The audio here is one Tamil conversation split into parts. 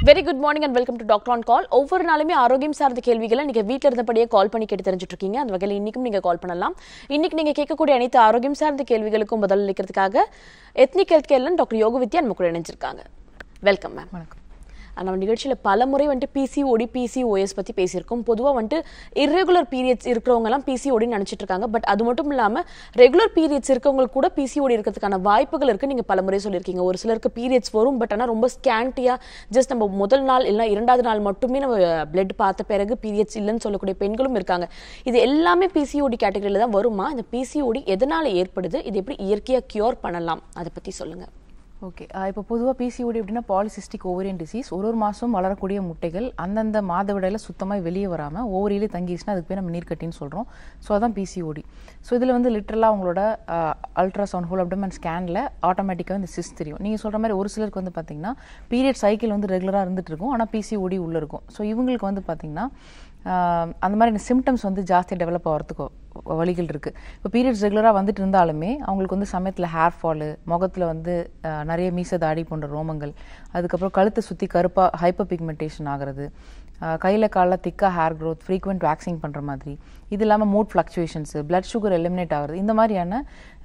Very good morning and welcome to doctor on call ஒவ்வொரு நாளுமே ஆரோக்கியம் சார்ந்த கேள்விகளை நீங்க வீட்ல இருந்தபடியே கால் பண்ணி கேட்டு தெரிஞ்சுட்டு இருக்கீங்க அந்த வகையில் இன்னைக்கும் நீங்க கால் பண்ணலாம் இன்னைக்கு நீங்க கேட்கக்கூடிய அனைத்து ஆரோக்கியம் சார்ந்த கேள்விகளுக்கும் பதில் அளிக்கிறதுக்காக எத்னிக் ஹெல்த் கேர்ல டாக்டர் யோகவித்யா நம்ம கூட இணைஞ்சிருக்காங்க வெல்கம் மேம் வணக்கம் நம்ம நிகழ்ச்சியில் பல முறை வந்துட்டு பிசிஓடி பிசிஓஎஸ் பற்றி பேசியிருக்கோம் பொதுவாக வந்துட்டு இர்ரெகுலர் பீரியட்ஸ் இருக்கிறவங்கலாம் பிசிஓடின்னு நினச்சிட்டு இருக்காங்க பட் அது மட்டும் இல்லாமல் ரெகுலர் பீரியட்ஸ் இருக்கவங்களுக்கு கூட பிசிஓடி இருக்கிறதுக்கான வாய்ப்புகள் இருக்குது நீங்கள் பல முறை சொல்லியிருக்கீங்க ஒரு சிலருக்கு பீரியட்ஸ் வரும் பட் ஆனால் ரொம்ப ஸ்கேண்டியாக ஜஸ்ட் நம்ம முதல் நாள் இல்லைனா இரண்டாவது நாள் மட்டுமே நம்ம பிளட் பார்த்த பிறகு பீரியட்ஸ் இல்லைன்னு சொல்லக்கூடிய பெண்களும் இருக்காங்க இது எல்லாமே பிசிஓடி கேட்டகரியில் தான் வருமா இந்த பிசிஓடி எதனால் ஏற்படுது இது எப்படி இயற்கையாக க்யூர் பண்ணலாம் அதை பற்றி சொல்லுங்கள் ஓகே இப்போ பொதுவாக பிசிஓடி அப்படின்னா பாலிசிஸ்டிக் ஓவரியன் டிசீஸ் ஒரு ஒரு மாதம் வளரக்கூடிய முட்டைகள் அந்தந்த மாதவிடையில் சுத்தமாக வெளியே வராமல் ஓவரியிலே தங்கிடுச்சுன்னா அதுக்கு பேர் நம்ம நீர்க்கட்டின்னு சொல்கிறோம் ஸோ அதான் பிசிஓடி ஸோ இதில் வந்து லிட்டரலாக அவங்களோட அல்ட்ராசவுண்ட் ஹோல் அப்டமன் ஸ்கேனில் ஆட்டோமேட்டிக்காக இந்த சிஸ் தெரியும் நீங்கள் சொல்கிற மாதிரி ஒரு சிலருக்கு வந்து பார்த்தீங்கன்னா பீரியட் சைக்கிள் வந்து ரெகுலராக இருந்துட்டு இருக்கும் ஆனால் பிசிஓடி உள்ளே இருக்கும் ஸோ இவங்களுக்கு வந்து பார்த்தீங்கன்னா ஆஹ் அந்த மாதிரி சிம்டம்ஸ் வந்து ஜாஸ்தியாக டெவலப் ஆகிறதுக்கு வழிகள் இருக்குது இப்போ பீரியட்ஸ் ரெகுலராக வந்துட்டு இருந்தாலுமே அவங்களுக்கு வந்து சமயத்தில் ஹேர் ஃபாலு முகத்தில் வந்து ஆஹ் நிறைய மீச தாடி போன்ற ரோமங்கள் அதுக்கப்புறம் கழுத்தை சுற்றி கருப்பாக ஹைப்பர் பிக்மெண்டேஷன் ஆகிறது கையில் காலில் திக்காக ஹேர் க்ரோத் ஃப்ரீக்வெண்ட் வேக்சிங் பண்ணுற மாதிரி இது இல்லாமல் mood fluctuations blood sugar eliminate ஆகுறது இந்த மாதிரியான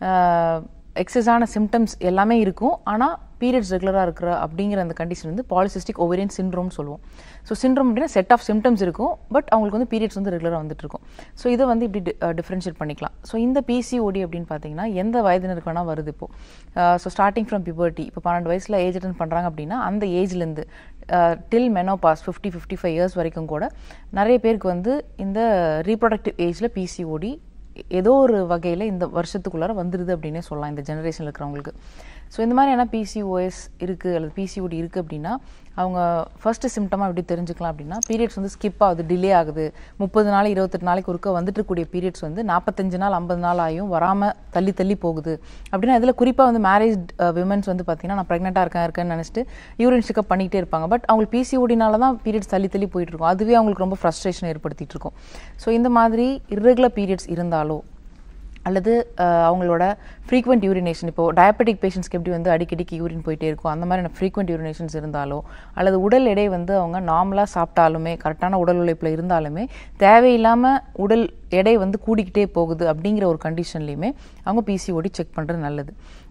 எக்ஸஸான சிம்டம்ஸ் எல்லாமே இருக்கும் ஆனால் பீரியட்ஸ் ரெகுலராக இருக்கிற அப்படிங்கிற அந்த கண்டிஷன் வந்து பாலிசிஸ்டிக் ஓவரியன் சின்ட்ரோம் சொல்லுவோம் ஸோ சின்ட்ரோம் அப்படின்னா செட் ஆஃப் சிம்டம்ஸ் இருக்கும் பட் அவங்களுக்கு வந்து பீரியட்ஸ் வந்து ரெகுலராக வந்துட்டு இருக்கும் ஸோ இதை வந்து இப்படி டிஃப்ரென்ஷியேட் பண்ணிக்கலாம் ஸோ இந்த பிசிஓடி அப்படின்னு பார்த்தீங்கன்னா எந்த வயதினருக்கு வேணால் வருது இப்போ ஸோ ஸ்டார்டிங் ஃப்ரம் பியூபர்ட்டி இப்போ பன்னெண்டு வயசில் ஏஜ் அட்டன் பண்ணுறாங்க அப்படின்னா அந்த ஏஜ்லேருந்து till menopause fifty fifty five years வரைக்கும் கூட நிறைய பேருக்கு வந்து இந்த ரீப்ரொடக்டிவ் ஏஜில் பிசிஓடி ஏதோ ஒரு வகையில் இந்த வருஷத்துக்குள்ளார வந்துடுது அப்படின்னே சொல்லலாம் இந்த ஜெனரேஷனில் இருக்கிறவங்களுக்கு ஸோ இந்த மாதிரியான பிசிஓஎஸ் இருக்குது அல்லது பிசிஓடி இருக்குது அப்படின்னா அவங்க ஃபர்ஸ்ட் சிம்டமாக எப்படி தெரிஞ்சுக்கலாம் அப்படின்னா பீரியட்ஸ் வந்து ஸ்கிப் ஆகுது டிலே ஆகுது முப்பது நாள் இருபத்தெட்டு நாளைக்கு ஒருக்க வந்துட்டு இருக்கக்கூடிய பீரியட்ஸ் வந்து நாற்பத்தஞ்சு நாள் ஐம்பது நாள் ஆகியும் வராமல் தள்ளி தள்ளி போகுது அப்படின்னா இதில் குறிப்பாக வந்து மேரேஜ் விமன்ஸ் வந்து பார்த்தீங்கன்னா நான் ப்ரெக்னெண்ட்டாக இருக்கேன் இருக்கேன்னு நினச்சிட்டு யூரின் செக்அப் பண்ணிகிட்டே இருப்பாங்க பட் அவங்களுக்கு பிசிஓடினால தான் பீரியட்ஸ் தள்ளி தள்ளி போயிட்டு இருக்கும் அதுவே அவங்களுக்கு ரொம்ப ஃப்ரஸ்ட்ரேஷன் ஏற்படுத்திட்டு இருக்கும் ஸோ இந்த மாதிரி இர்ரெகுலர் பீரியட்ஸ் இருந்தாலோ அல்லது அவங்களோட ஃப்ரீக்வெண்ட் யூரினேஷன் இப்போ டயபெட்டிக் பேஷண்ட்ஸ்க்கு எப்படி வந்து அடிக்கடிக்கு யூரின் போயிட்டே இருக்கும் அந்த மாதிரி ஃப்ரீக்வெண்ட் யூரினேஷன்ஸ் இருந்தாலோ அல்லது உடல் எடை வந்து அவங்க நார்மலாக சாப்பிட்டாலுமே கரெக்டான உடல் உழைப்பில் இருந்தாலுமே தேவையில்லாமல் உடல் எடை வந்து கூடிக்கிட்டே போகுது அப்படிங்கிற ஒரு கண்டிஷன்லையுமே அவங்க பிசிஓடி செக் பண்ணுறது நல்லது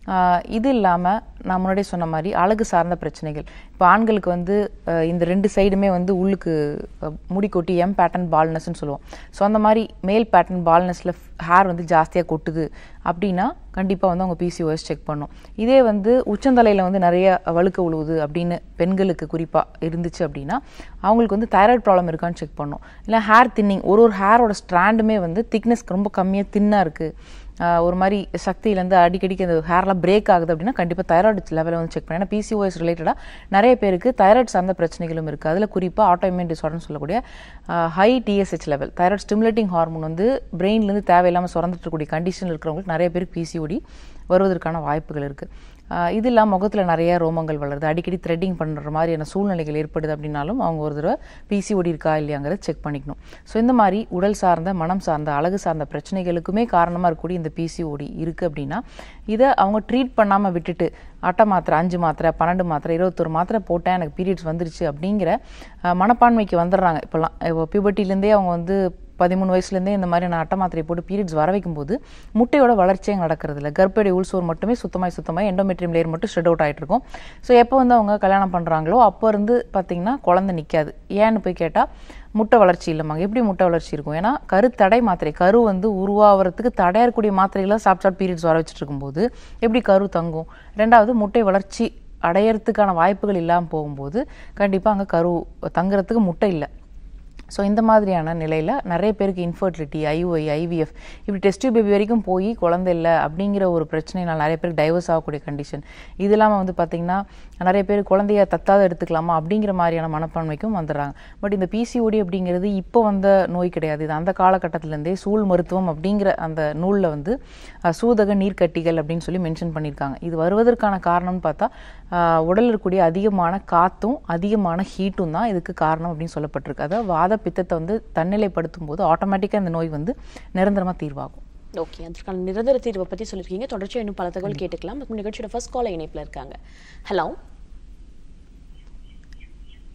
இது இல்லாமல் நான் முன்னாடியே சொன்ன மாதிரி அழகு சார்ந்த பிரச்சனைகள் இப்போ ஆண்களுக்கு வந்து இந்த ரெண்டு சைடுமே வந்து உள்ளுக்கு முடி கொட்டி எம் பேட்டர்ன் பால்னஸ்ன்னு சொல்லுவோம் ஸோ அந்த மாதிரி மேல் பேட்டர்ன் பால்னஸில் ஹேர் வந்து ஜாஸ்தியாக கொட்டுது அப்படின்னா கண்டிப்பாக வந்து அவங்க பிசிஓஎஸ் செக் பண்ணும் இதே வந்து உச்சந்தலையில் வந்து நிறைய வழுக்க உழுவுது அப்படின்னு பெண்களுக்கு குறிப்பாக இருந்துச்சு அப்படின்னா அவங்களுக்கு வந்து தைராய்டு ப்ராப்ளம் இருக்கான்னு செக் பண்ணும் இல்லை ஹேர் தின்னிங் ஒரு ஒரு ஹேரோட ஸ்ட்ராண்டுமே வந்து திக்னஸ் ரொம்ப கம்மியாக தின்னாக இருக்குது ஒரு மாதிரி சக்தியிலேருந்து அடிக்கடிக்கு அந்த ஹேர்லாம் பிரேக் ஆகுது அப்படின்னா கண்டிப்பாக தைராய்டு லெவலில் வந்து செக் பண்ணி ஏன்னா பிசிஓஎஸ் ரிலேட்டடாக நிறைய பேருக்கு தைராய்டு சார்ந்த பிரச்சனைகளும் இருக்குது அதில் குறிப்பாக ஆட்டோமியன் டிசார்டர்னு சொல்லக்கூடிய high TSH level thyroid stimulating hormone வந்து பிரெயின்லேருந்து தேவையில்லாமல் சுரந்துட்டு இருக்கக்கூடிய கண்டிஷனில் இருக்கிறவங்களுக்கு நிறைய பேருக்கு பிசிஓடி வருவதற்கான வாய்ப்புகள் இருக்குது இது இல்லாமல் முகத்தில் நிறைய ரோமங்கள் வளருது அடிக்கடி த்ரெட்டிங் பண்ணுற மாதிரியான சூழ்நிலைகள் ஏற்படுது அப்படின்னாலும் அவங்க ஒரு தடவை பிசிஓடி இருக்கா இல்லையாங்கிறத செக் பண்ணிக்கணும் ஸோ இந்த மாதிரி உடல் சார்ந்த மனம் சார்ந்த அழகு சார்ந்த பிரச்சனைகளுக்குமே காரணமாக இருக்கக்கூடிய இந்த பிசிஓடி இருக்குது அப்படின்னா இதை அவங்க ட்ரீட் பண்ணாமல் விட்டுட்டு அட்டை மாத்திரை அஞ்சு மாத்திரை பன்னெண்டு மாத்திரை இருபத்தொரு மாத்திரை போட்டேன் எனக்கு பீரியட்ஸ் வந்துருச்சு அப்படிங்கிற மனப்பான்மைக்கு வந்துடுறாங்க இப்போல்லாம் இப்போ பியூபர்ட்டிலேருந்தே அவங்க வந்து பதிமூணு வயசுலேருந்தே இந்த மாதிரி நான் அட்டை மாத்திரை போட்டு பீரியட்ஸ் வர வைக்கும்போது முட்டையோட வளர்ச்சியே நடக்கிறது இல்லை கர்ப்படை உள்சோர் மட்டுமே சுத்தமாய் சுத்தமாக எண்டோமெட்ரியம் லேயர் மட்டும் ஷெட் அவுட் ஆகிட்டு இருக்கும் ஸோ எப்போ வந்து அவங்க கல்யாணம் பண்ணுறாங்களோ அப்போ இருந்து பார்த்தீங்கன்னா குழந்தை நிற்காது ஏன்னு போய் கேட்டால் முட்டை வளர்ச்சி இல்லைம்மாங்க எப்படி முட்டை வளர்ச்சி இருக்கும் ஏன்னா கரு தடை மாத்திரை கரு வந்து உருவாகிறதுக்கு தடையாக இருக்கக்கூடிய மாத்திரைகளை சாப்பிட்டா பீரியட்ஸ் வர வச்சுட்டு இருக்கும்போது எப்படி கரு தங்கும் ரெண்டாவது முட்டை வளர்ச்சி அடையறதுக்கான வாய்ப்புகள் இல்லாமல் போகும்போது கண்டிப்பாக அங்கே கரு தங்குறதுக்கு முட்டை இல்லை ஸோ இந்த மாதிரியான நிலையில் நிறைய பேருக்கு இன்ஃபர்டிலிட்டி ஐஓஐ ஐவிஎஃப் இப்படி டெஸ்ட் பேபி வரைக்கும் போய் குழந்தை இல்லை அப்படிங்கிற ஒரு பிரச்சனைனால நிறைய பேருக்கு டைவர்ஸ் ஆகக்கூடிய கண்டிஷன் இது இல்லாமல் வந்து பார்த்திங்கன்னா நிறைய பேர் குழந்தைய தத்தாத எடுத்துக்கலாமா அப்படிங்கிற மாதிரியான மனப்பான்மைக்கும் வந்துடுறாங்க பட் இந்த பிசிஓடி அப்படிங்கிறது இப்போ வந்த நோய் கிடையாது இது அந்த காலகட்டத்திலேருந்தே சூழ் மருத்துவம் அப்படிங்கிற அந்த நூலில் வந்து சூதக நீர்க்கட்டிகள் அப்படின்னு சொல்லி மென்ஷன் பண்ணியிருக்காங்க இது வருவதற்கான காரணம்னு பார்த்தா உடலில் இருக்கக்கூடிய அதிகமான காற்றும் அதிகமான ஹீட்டும் தான் இதுக்கு காரணம் அப்படின்னு சொல்லப்பட்டிருக்கு அதாவது வாத பித்தத்தை வந்து தன்னிலைப்படுத்தும் போது ஆட்டோமேட்டிக்காக இந்த நோய் வந்து நிரந்தரமாக தீர்வாகும் ஓகே அதற்கான நிரந்தர தீர்வை பற்றி சொல்லியிருக்கீங்க தொடர்ச்சியாக இன்னும் பல தகவல் கேட்டுக்கலாம் அதுக்கு நிகழ்ச்சியோட ஃபர்ஸ்ட் கால இணைப்பில் இருக்காங்க ஹலோ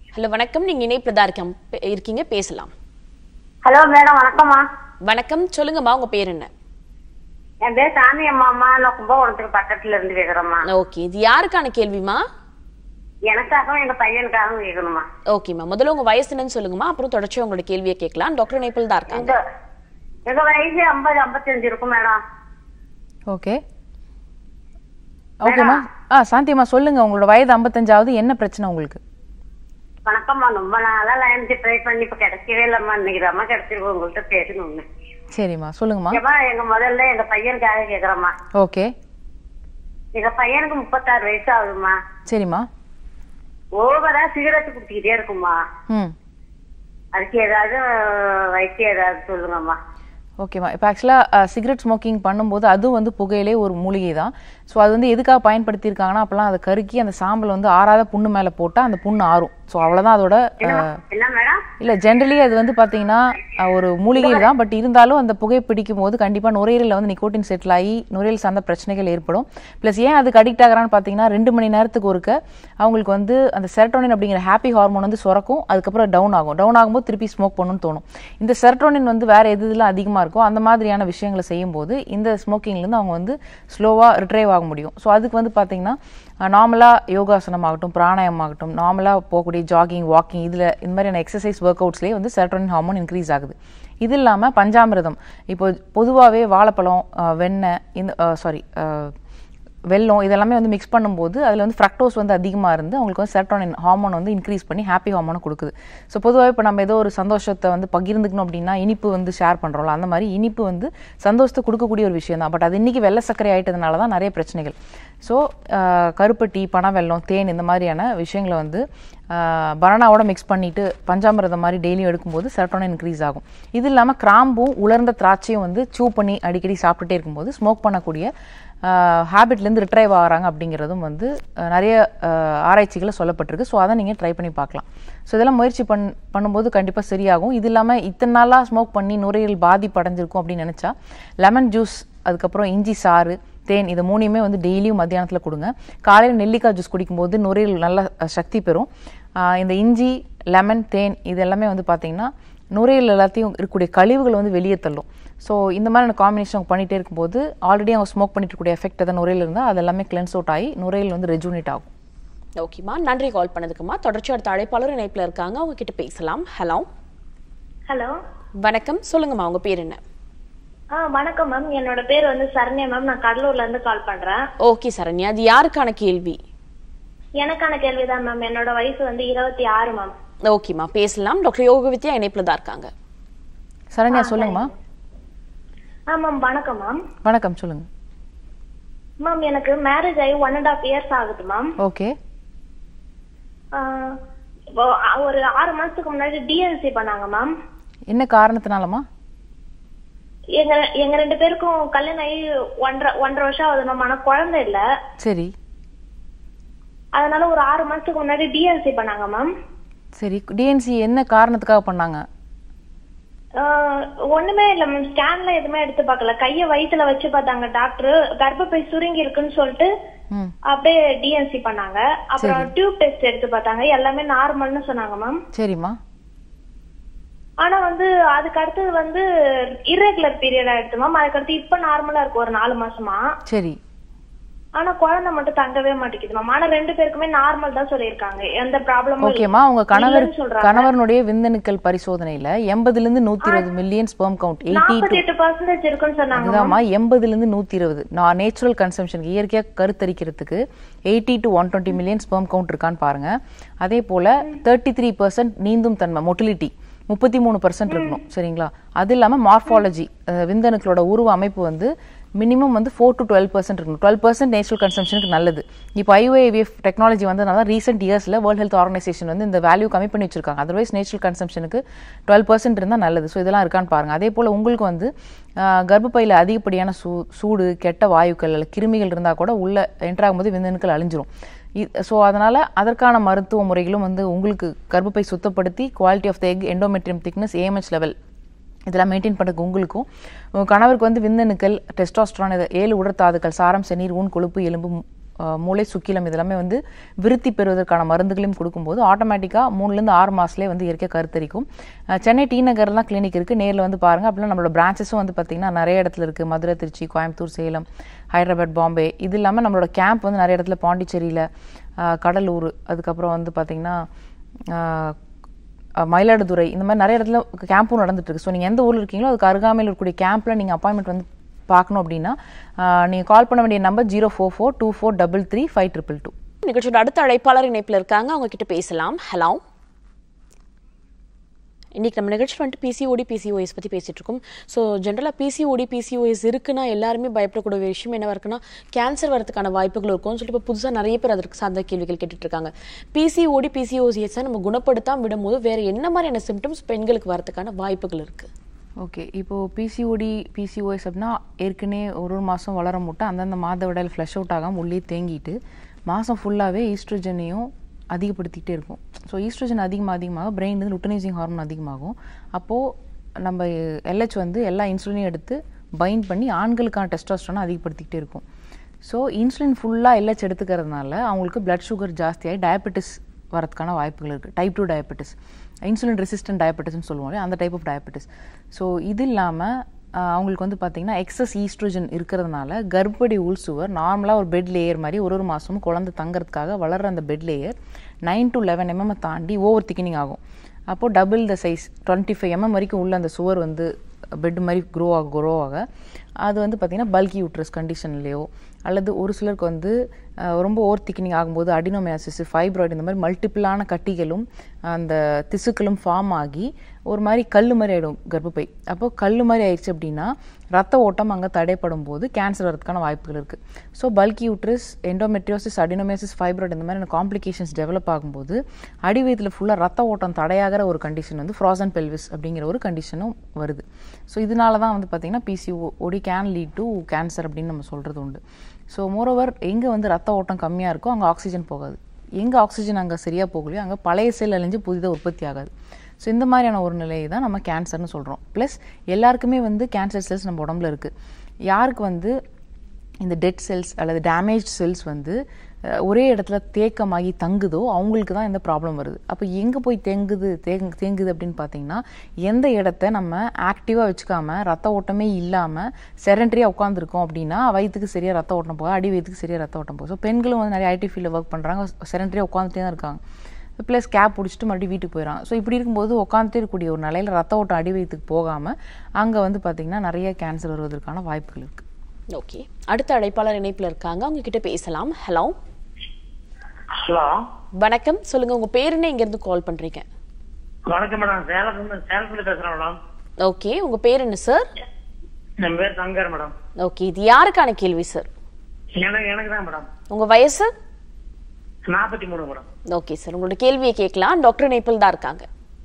ஹலோ வணக்கம் நீங்க இணைப்புல தான் இருக்கம் இருக்கீங்க பேசலாம் ஹலோ மேடம் வணக்கம்மா வணக்கம் சொல்லுங்கம்மா உங்க பேர் என்ன என் பேர் சாமி அம்மாம்மா நான் கும்பகோணத்துக்கு பக்கத்துல இருந்து கேக்குறேம்மா ஓகே இது யாருக்கான கேள்விமா எனக்காகவும் எங்க பையனுக்காகவும் கேட்கணுமா ஓகேம்மா முதல்ல உங்க வயசு என்னன்னு சொல்லுங்கம்மா அப்புறம் தொடர்ச்சி உங்களோட கேள்வியை கேட்கலாம் டாக்டர் இணைப்பில் தான் இருக்காங்க எங்க எங்க வயசு ஐம்பது ஐம்பத்தஞ்சு இருக்கும் மேடம் ஓகே ஓகேம்மா ஆ சாந்தியம்மா சொல்லுங்க உங்களோட வயது ஐம்பத்தஞ்சாவது என்ன பிரச்சனை உங்களுக்கு வணக்கம்மா ரொம்ப நாளா லைனுக்கு ட்ரை பண்ணி இப்ப கிடைக்கவே இல்லம்மா இன்னைக்கு தான் கிடைச்சிருக்கு உங்கள்கிட்ட பேசணும்னு சரிம்மா சொல்லுங்கம்மா ஏம்மா எங்க முதல்ல எங்க பையனுக்காக கேக்குறேம்மா ஓகே எங்க பையனுக்கு முப்பத்தாறு வயசு ஆகுதும்மா சரிம்மா ஓவரா சிகரெட் குடிச்சிக்கிட்டே இருக்குமா ம் அதுக்கு ஏதாவது வைத்தியம் ஏதாவது சொல்லுங்கம்மா ஓகேம்மா இப்போ ஆக்சுவலாக சிகரெட் ஸ்மோக்கிங் பண்ணும்போது அதுவும் வந்து புகையிலே ஒரு மூலிகை தான் ஸோ அது வந்து எதுக்காக பயன்படுத்தியிருக்காங்கன்னா அப்போல்லாம் அதை கருக்கி அந்த சாம்பல் வந்து ஆறாத புண்ணு மேலே போட்டால் அந்த புண்ணு ஆறும் ஸோ அவ்வளோதான் அதோட அஹ், என்ன மேடம் இல்லை ஜென்ரலி அது வந்து பார்த்தீங்கன்னா அஹ், ஒரு மூலிகை தான் பட் இருந்தாலும் அந்த புகை பிடிக்கும் போது கண்டிப்பாக நுரையீரலில் வந்து நிக்கோட்டின் செட்டில் ஆகி நுரையீரல் சார்ந்த பிரச்சனைகள் ஏற்படும் ப்ளஸ் ஏன் அதுக்கு அடிக்ட் ஆகிறான்னு பார்த்தீங்கன்னா ரெண்டு மணி நேரத்துக்கு ஒருக்க அவங்களுக்கு வந்து அந்த செரட்டோனின் அப்படிங்கிற ஹாப்பி ஹார்மோன் வந்து சுரக்கும் அதுக்கப்புறம் டவுன் ஆகும் டவுன் ஆகும்போது திருப்பி ஸ்மோக் பண்ணணும்னு தோணும் இந்த செரட்டோனின் வந்து வேற எது இதெல்லாம் அதிகமாக இருக்கோ அந்த மாதிரியான விஷயங்களை செய்யும்போது இந்த ஸ்மோக்கிங்லேருந்து அவங்க வந்து ஸ்லோவாக ரிட்ரைவ் ஆக முடியும் ஸோ அதுக்கு வந்து பார்த்தீங்கன்னா நார்மலாக யோகாசனம் ஆகட்டும் பிராணாயம் ஆகட்டும் நார்மலாக போகக்கூடிய ஜாகிங் வாக்கிங் இதில் இந்த மாதிரியான எக்ஸசைஸ் ஒர்க் அவுட்ஸ்லேயே வந்து செரட்டோனின் ஹார்மோன் இன்க்ரீஸ் ஆகுது இது இல்லாமல் பஞ்சாமிர்தம் இப்போ பொதுவாகவே வாழைப்பழம் அஹ், வெண்ணெய் இந்த சாரி வெல்லம் இதெல்லாமே வந்து மிக்ஸ் பண்ணும்போது அதில் வந்து ஃப்ரக்டோஸ் வந்து அதிகமாக இருந்து அவங்களுக்கு வந்து செரட்டோனின் ஹார்மோன் வந்து இன்க்ரீஸ் பண்ணி ஹாப்பி ஹார்மோனை கொடுக்குது ஸோ பொதுவாக இப்போ நம்ம ஏதோ ஒரு சந்தோஷத்தை வந்து பகிர்ந்துக்கணும் அப்படின்னா இனிப்பு வந்து ஷேர் பண்ணுறோம்ல அந்த மாதிரி இனிப்பு வந்து சந்தோஷத்தை கொடுக்கக்கூடிய ஒரு விஷயம் தான் பட் அது இன்றைக்கி வெள்ளை சர்க்கரை ஆயிட்டதுனால தான் நிறைய பிரச்சனைகள் ஸோ கருப்பட்டி பனவெல்லம் தேன் இந்த மாதிரியான விஷயங்களை வந்து பனானாவோட மிக்ஸ் பண்ணிட்டு பஞ்சாமிரதம் மாதிரி டெய்லியும் எடுக்கும்போது செரட்டோனின் இன்க்ரீஸ் ஆகும் இது இல்லாமல் கிராம்பும் உலர்ந்த திராட்சையும் வந்து சூ பண்ணி அடிக்கடி சாப்பிட்டுட்டே இருக்கும்போது ஸ்மோக் பண்ணக்கூடிய ஹேபிட்லேருந்து ரிட்ரைவ் ஆகிறாங்க அப்படிங்கிறதும் வந்து அஹ், நிறைய அஹ், ஆராய்ச்சிகளை சொல்லப்பட்டிருக்கு ஸோ அதை நீங்கள் ட்ரை பண்ணி பார்க்கலாம் ஸோ இதெல்லாம் முயற்சி பண் பண்ணும்போது கண்டிப்பாக சரியாகும் இது இல்லாமல் இத்தனை நாளாக ஸ்மோக் பண்ணி நுரையீரல் பாதிப்பு அடைஞ்சிருக்கும் அப்படின்னு நினச்சா லெமன் ஜூஸ் அதுக்கப்புறம் இஞ்சி சாறு தேன் இது மூணையுமே வந்து டெய்லியும் மத்தியானத்தில் கொடுங்க காலையில் நெல்லிக்காய் ஜூஸ் குடிக்கும்போது நுரையீரல் நல்ல அஹ், சக்தி பெறும் ஆஹ் இந்த இஞ்சி லெமன் தேன் இது எல்லாமே வந்து பார்த்தீங்கன்னா நுரையீரல் எல்லாத்தையும் இருக்கக்கூடிய கழிவுகள் வந்து வெளியே தள்ளும் ஸோ இந்த மாதிரியான காம்பினேஷன் அவங்க பண்ணிகிட்டே இருக்கும்போது ஆல்ரெடி அவங்க ஸ்மோக் பண்ணிட்டு இருக்கக்கூடிய எஃபெக்ட் எதாவது நுரையில் இருந்தால் அது எல்லாமே கிளென்ஸ் அவுட் ஆகி நுரையீரல் வந்து ரெஜூனேட் ஆகும் ஓகேம்மா நன்றி கால் பண்ணதுக்குமா தொடர்ச்சி அடுத்த அழைப்பாளர் இணைப்புல இருக்காங்க அவங்க கிட்ட பேசலாம் ஹலோ ஹலோ வணக்கம் சொல்லுங்கம்மா உங்க பேர் என்ன ஆ வணக்கம் மேம் என்னோட பேர் வந்து சரண்யா மேம் நான் கடலூர்ல இருந்து கால் பண்றேன் ஓகே சரண்யா அது யாருக்கான கேள்வி எனக்கான கேள்விதான் மேம் என்னோட வயசு வந்து இருபத்தி ஆறு மேம் ஓகேம்மா பேசலாம் டாக்டர் யோக வித்யா இணைப்புல தான் இருக்காங்க சரண்யா சொல்லுங்கம்மா ஆ மேம் வணக்கம் மேம் வணக்கம் சொல்லுங்க மேம் எனக்கு மேரேஜ் ஆகி ஒன் அண்ட் ஹாஃப் இயர்ஸ் ஆகுது மேம் ஓகே ஆ, இப்போ ஒரு ஆறு மாசத்துக்கு முன்னாடி டிஎன்சி பண்ணாங்க மேம் என்ன காரணத்தினாலமா எங்க எங்க ரெண்டு பேருக்கும் கல்யாணம் ஆகி ஒன்றரை ஒன்றரை வருஷம் ஆகுது மேம் ஆனா குழந்தை இல்ல சரி அதனால ஒரு ஆறு மாசத்துக்கு முன்னாடி டிஎன்சி பண்ணாங்க மேம் சரி டிஎன்சி என்ன காரணத்துக்காக பண்ணாங்க ஆஹ் ஒண்ணுமே இல்ல மேம் ஸ்கேன்ல எதுவுமே எடுத்து பார்க்கல கைய வயித்துல வச்சு பார்த்தாங்க டாக்டர் கர்ப்பப்பை சுருங்கி இருக்குன்னு சொல்லிட்டு ம் அப்படியே டிஎன்சி பண்ணாங்க அப்புறம் டியூப் டெஸ்ட் எடுத்து பார்த்தாங்க எல்லாமே நார்மல்னு சொன்னாங்க மேம் சரிம்மா ஆனா வந்து அதுக்கு அடுத்தது வந்து irregular பீரியட் ஆயிடுச்சு மேம் அதுக்கு அடுத்து இப்ப நார்மலா இருக்கு ஒரு நாலு மாசமா சரி ஆனா குழந்தை மட்டும் தங்கவே மாட்டேங்குது மேம் ஆனா ரெண்டு பேருக்குமே நார்மல் தான் சொல்லியிருக்காங்க எந்த ப்ராப்ளமும் ஓகேம்மா உங்க கணவர் சொல்றாங்க கணவனுடைய விந்தணுக்கள் பரிசோதனையில எண்பதுல இருந்து நூத்தி இருபது மில்லியன் ஸ்பெர்ம் கவுண்ட் எயிட்டி நாற்பத்தி எட்டு பர்சன்டேஜ் இருக்குன்னு சொன்னாங்க அதுதான்மா எண்பதுல இருந்து நூத்தி இருபது நான் நேச்சுரல் கன்சம்ஷனுக்கு இயற்கையா கருத்தரிக்கிறதுக்கு eighty to one twenty million sperm count இருக்கான்னு பாருங்க அதே போல தேர்ட்டி த்ரீ பர்சன்ட் நீந்தும் தன்மை மொட்டிலிட்டி முப்பத்தி மூணு பர்சன்ட் இருக்கணும் சரிங்களா அது இல்லாம மார்ஃபாலஜி விந்தணுக்களோட உருவ அமைப்பு வந்து மினிமம் வந்து ஃபோர் டு டுவெல் பர்சன்ட் இருக்கணும் டுவெல் பர்சன்ட் நேச்சுரல் கன்சம்ஷனுக்கு நல்லது இப்போ ஐஓஏவிஎஃப் டெக்னாலஜி வந்ததுனால ரீசெண்ட் இயர்ஸில் வேர்ல்ட் ஹெல்த் ஆர்கனைசேஷன் வந்து இந்த வேல்யூ கம்மி பண்ணி வச்சிருக்காங்க அதர்வைஸ் நேச்சுரல் கன்சம்ஷனுக்கு டுவெல் பர்சன்ட் இருந்தால் நல்லது ஸோ இதெல்லாம் இருக்கான்னு பாருங்க அதே போல் உங்களுக்கு வந்து ஆஹ், கர்ப்பப்பையில அதிகப்படியான சூ சூடு கெட்ட வாயுக்கள் அல்ல கிருமிகள் இருந்தால் கூட உள்ள என்டர் ஆகும்போது விந்தணுக்கள் அழிஞ்சிரும் ஸோ அதனால் அதற்கான மருத்துவ முறைகளும் வந்து உங்களுக்கு கர்ப்பப்பை சுத்தப்படுத்தி quality of the egg endometrium thickness AMH level இதெல்லாம் மெயின்டைன் பண்ணுறதுக்கு உங்களுக்கும் உங்க கணவருக்கு வந்து விந்தணுக்கள் டெஸ்டாஸ்ட்ரான் இது ஏழு உடற்தாதுக்கள் சாரம் செநீர் ஊன் கொழுப்பு எலும்பு மு- அஹ், மூளை சுக்கிலம் இதெல்லாமே வந்து விருத்தி பெறுவதற்கான மருந்துகளையும் கொடுக்கும்போது ஆட்டோமேட்டிக்காக மூணுலேருந்து ஆறு மாதத்துலேயே வந்து இயற்கை கருத்தரிக்கும் அஹ், சென்னை டி நகர்லாம் கிளினிக் இருக்குது நேரில் வந்து பாருங்கள் அப்படின்னா நம்மளோட பிரான்ச்சஸும் வந்து பார்த்திங்கன்னா நிறைய இடத்துல இருக்குது மதுரை திருச்சி கோயம்புத்தூர் சேலம் ஹைதராபாத் பாம்பே இது இல்லாமல் நம்மளோட கேம்ப் வந்து நிறைய இடத்துல பாண்டிச்சேரியில் கடலூர் அதுக்கப்புறம் வந்து பார்த்திங்கன்னா அஹ், மயிலாடுதுறை இந்த மாதிரி நிறைய இடத்துல கேம்பும் நடந்துட்டு இருக்கு ஸோ நீங்கள் எந்த ஊரில் இருக்கீங்களோ அதுக்கு அருகாமையில் இருக்கக்கூடிய கேம்பில் நீங்கள் அப்பாயின்மெண்ட் வந்து பார்க்கணும் அப்படின்னா நீங்கள் கால் பண்ண வேண்டிய number zero four four two four double three five triple two நிகழ்ச்சியோட அடுத்த அழைப்பாளர் இணைப்பில் இருக்காங்க அவங்க கிட்ட பேசலாம் ஹலோ இன்னைக்கு நம்ம நிகழ்ச்சி வந்துட்டு பிசிஓடி பிசிஓஎஸ் பற்றி பேசிட்டு இருக்கோம் ஸோ ஜென்ரலாக பிசிஓடி பிசிஓஎஸ் இருக்குன்னா எல்லாருமே பயப்படக்கூடிய ஒரு விஷயம் என்னவா இருக்குன்னா கேன்சர் வரதுக்கான வாய்ப்புகள் இருக்கும்னு சொல்லிட்டு இப்போ புதுசாக நிறைய பேர் அதற்கு சார்ந்த கேள்விகள் கேட்டுட்டு இருக்காங்க பிசிஓடி பிசிஓஎஸை நம்ம குணப்படுத்தாம விடும்போது வேற என்ன மாதிரியான சிம்டம்ஸ் பெண்களுக்கு வரதுக்கான வாய்ப்புகள் இருக்கு ஓகே இப்போது பிசிஓடி பிசிஓஎஸ் அப்படின்னா ஏற்கனவே ஒரு ஒரு மாதம் வளர முட்டை அந்தந்த மாதவிடாயில் ஃப்ளஷ் அவுட் ஆகாமல் உள்ளே தேங்கிட்டு மாதம் ஃபுல்லாகவே ஈஸ்ட்ரோஜனையும் அதிகப்படுத்திக்கிட்டே இருக்கும் ஸோ ஈஸ்ட்ரோஜன் அதிகமாக அதிகமாக பிரெயின் வந்து லுட்டனைசிங் ஹார்மோன் அதிகமாகும் அப்போது நம்ம எல்ஹெச் வந்து எல்லா இன்சுலினையும் எடுத்து பைண்ட் பண்ணி ஆண்களுக்கான டெஸ்டாஸ்ட்ரானை அதிகப்படுத்திக்கிட்டே இருக்கும் ஸோ இன்சுலின் ஃபுல்லாக எல்ஹெச் எடுத்துக்கிறதுனால அவங்களுக்கு blood சுகர் ஜாஸ்தியாகி டயபெட்டிஸ் வரதுக்கான வாய்ப்புகள் இருக்குது type two diabetes insulin resistant டயபெட்டிஸ்னு சொல்லுவோம் இல்லையா, அந்த டைப் ஆஃப் டயபெட்டிஸ் ஸோ இது இல்லாமல் அவங்களுக்கு வந்து பார்த்திங்கன்னா எக்ஸஸ் ஈஸ்ட்ரோஜன் இருக்கிறதுனால கர்ப்படி உள் சுவர் நார்மலாக ஒரு பெட் லேயர் மாதிரி ஒரு ஒரு மாதமும் குழந்தை தங்கறதுக்காக வளர்கிற அந்த bed layer nine to eleven mm தாண்டி ஓவர் திக்கினிங் ஆகும் அப்போது double the size twenty five mm வரைக்கும் உள்ள அந்த சுவர் வந்து பெட் மாதிரி க்ரோ ஆக க்ரோ ஆக அது வந்து பார்த்திங்கன்னா பல்கி யூட்ரஸ் கண்டிஷன்லேயோ அல்லது ஒரு சிலருக்கு வந்து அஹ், ரொம்ப ஓவர் திக்கினிங் ஆகும்போது அடினோமயாசிஸ் ஃபைப்ராய்டு இந்த மாதிரி மல்டிபிளான கட்டிகளும் அந்த திசுக்களும் ஃபார்ம் ஆகி ஒரு மாதிரி கல் மாதிரி ஆகிடும் கர்ப்பப்பை அப்போ கல் மாதிரி ஆயிடுச்சு அப்படின்னா ரத்த ஓட்டம் அங்கே தடைப்படும் போது கேன்சர் வரதுக்கான வாய்ப்புகள் இருக்குது so bulky uterus endometriosis adenomyosis fibroid இந்த மாதிரியான காம்ப்ளிகேஷன்ஸ் டெவலப் ஆகும்போது அடி வயிற்றுல ஃபுல்லாக ரத்த ஓட்டம் தடையாகிற ஒரு கண்டிஷன் வந்து ஃப்ராசன் பெல்விஸ் அப்படிங்கிற ஒரு கண்டிஷனும் வருது ஸோ இதனால தான் வந்து பார்த்திங்கன்னா பிசிஓ ஒடி கேன் லீட் டு கேன்சர் அப்படின்னு நம்ம சொல்கிறது உண்டு ஸோ மோரோவர் எங்கே வந்து ரத்த ஓட்டம் கம்மியாக இருக்கோ அங்கே ஆக்சிஜன் போகாது எங்கே ஆக்சிஜன் அங்கே சரியாக போகலையோ அங்கே பழைய செல் அழிஞ்சு புதிதாக உற்பத்தி ஆகாது ஸோ இந்த மாதிரியான ஒரு நிலையை தான் நம்ம கேன்சர்னு சொல்கிறோம் ப்ளஸ் எல்லாருக்குமே வந்து கேன்சர் செல்ஸ் நம்ம உடம்புல இருக்குது யாருக்கு வந்து இந்த டெட் செல்ஸ் அல்லது டேமேஜ் செல்ஸ் வந்து அஹ், ஒரே இடத்துல தேக்கமாகி தங்குதோ அவங்களுக்கு தான் இந்த ப்ராப்ளம் வருது அப்போ எங்கே போய் தேங்குது தேங்கு தேங்குது அப்படின்னு பார்த்தீங்கன்னா எந்த இடத்த நம்ம ஆக்டிவாக வச்சுக்காம ரத்த ஓட்டமே இல்லாமல் செரண்டரியாக உட்காந்துருக்கோம் அப்படின்னா வயிற்றுக்கு சரியாக ரத்த ஓட்டம் போகும் அடி வயிற்றுக்கு சரியாக ரத்த ஓட்டம் போகும் ஸோ பெண்களும் வந்து நிறைய ஐடி ஃபீல்டில் ஒர்க் பண்ணுறாங்க செரண்டரியாக உட்காந்துட்டே தான் இருக்காங்க ப்ளஸ் கேப் பிடிச்சிட்டு மறுபடியும் வீட்டுக்கு போயிடறாங்க ஸோ இப்படி இருக்கும்போது உட்காந்துட்டே இருக்கக்கூடிய ஒரு நிலையில் ரத்த ஓட்டம் அடி வயிற்றுக்கு போகாமல் அங்கே வந்து பார்த்திங்கன்னா நிறைய கேன்சர் வருவதற்கான வாய்ப்புகள் இருக்குது ஓகே அடுத்த அழைப்பாளர் இணைப்பில் இருக்காங்க அவங்க கிட்ட பேசலாம் ஹலோ ஹலோ வணக்கம் சொல்லுங்க உங்க பேர் என்ன இங்க இருந்து கால் பண்றீங்க வணக்கம் மேடம் சேலத்துல சேலத்துல பேசுறேன் மேடம் ஓகே உங்க பேர் என்ன சார் என் பேர் சங்கர் மேடம் ஓகே இது யாருக்கான கேள்வி சார் எனக்கு எனக்கு தான் மேடம் உங்க வயசு நாற்பத்தி மூணு மேடம் ஓகே சார் உங்களோட கேள்வியை கேட்கலாம் டாக்டர் இணைப்பில் தான் இருக்காங்க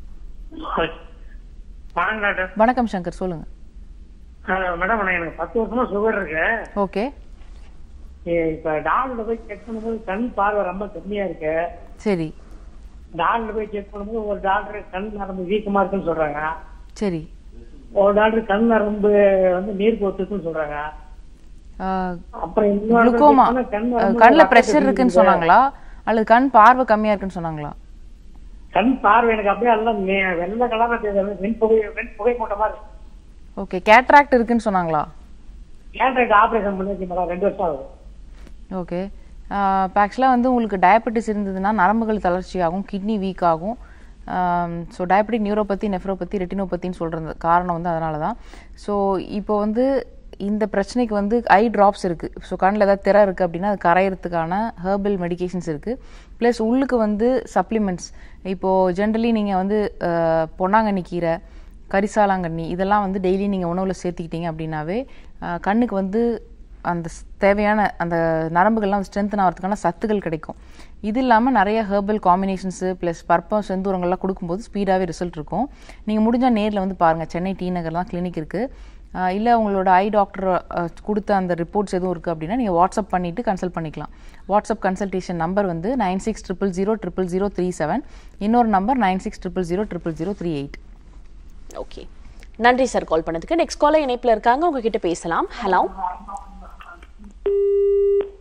வணக்கம் டாக்டர் வணக்கம் சங்கர் சொல்லுங்கள் அஹ் மேடம் எனக்கு பத்து வருஷமா சுகர் இருக்கு ஓகே இ- இப்ப டாக்டர் போய் செக் பண்ணும்போது கண் பார்வை ரொம்ப கம்மியா இருக்கு சரி டாக்டர் போய் செக் பண்ணும்போது ஒரு டாக்டர் கண் நரம்பு வீக்கமா இருக்குன்னு சொல்றாங்க சரி ஒரு டாக்டர் கண் நரம்பு வந்து நீர் கோத்துக்குன்னு சொல்றாங்க அப்புறம் இன்னொரு doctor குளுக்கோமா சொன்னா கண் நரம்பு கண்ணில் ரத்தத்தை ப்ரெஷர் இருக்குன்னு பிடிக்குது. சொன்னாங்களா அல்லது கண் பார்வை கம்மியாக இருக்குன்னு சொன்னாங்களா கண் பார்வை எனக்கு அப்படியே எல்லாம் மே- வெள்ளை கலர்ல தெரியுது வெண் புகை வெண் புகை மூட்டை மாதிரி ஓகே கேட்ராக்ட் இருக்குன்னு சொன்னாங்களா கேட்ராக்ட் ஆபரேஷன் பண்ணிருக்கேன் மேடம் ரெண்டு வருஷம் ஆகுது ஓகே இப்போ ஆக்சுவலாக வந்து உங்களுக்கு டயபெட்டிஸ் இருந்ததுன்னா நரம்புகள் தளர்ச்சி ஆகும் கிட்னி வீக் ஆகும் ஸோ டயபெட்டிக் நியூரோபதி நெஃப்ரோபதி ரெட்டினோபத்தின்னு சொல்கிறது காரணம் வந்து அதனால தான் ஸோ இப்போ வந்து இந்த பிரச்சனைக்கு வந்து ஐ ட்ராப்ஸ் இருக்குது ஸோ கண்ணில் ஏதாவது திரை இருக்குது அப்படின்னா அது கரையிறதுக்கான ஹெர்பல் மெடிகேஷன்ஸ் இருக்குது ப்ளஸ் உள்ளுக்கு வந்து சப்ளிமெண்ட்ஸ் இப்போது ஜென்ரலி நீங்கள் வந்து அஹ், பொன்னாங்கண்ணி கீரை கரிசாலாங்கண்ணி இதெல்லாம் வந்து டெய்லி நீங்கள் உணவில் சேர்த்துக்கிட்டீங்க அப்படின்னாவே அஹ், கண்ணுக்கு வந்து அந்த ஸ்- தேவையான அந்த நரம்புகள்லாம் ஸ்ட்ரென்தன் ஆகிறதுக்கான சத்துக்கள் கிடைக்கும் இது இல்லாமல் நிறைய ஹெர்பல் காம்பினேஷன்ஸு ப்ளஸ் பற்பம் செந்தூரங்கள்லாம் கொடுக்கும்போது ஸ்பீடாகவே ரிசல்ட் இருக்கும் நீங்கள் முடிஞ்சால் நேரில் வந்து பாருங்கள் சென்னை டி நகர்லாம் கிளினிக் இருக்குது இல்லை உங்களோட ஐ டாக்டர் கொடுத்த அந்த ரிப்போர்ட்ஸ் எதுவும் இருக்குது அப்படின்னா நீங்கள் வாட்ஸ்அப் பண்ணிவிட்டு கன்சல்ட் பண்ணிக்கலாம் வாட்ஸ்அப் கன்சல்டேஷன் நம்பர் வந்து nine six triple zero triple zero three seven இன்னொரு number nine six triple zero triple zero three eight okay நன்றி சார் கால் பண்ணதுக்கு நெக்ஸ்ட் காலர் இணைப்பில் இருக்காங்க உங்ககிட்ட பேசலாம் ஹலோ ஓகே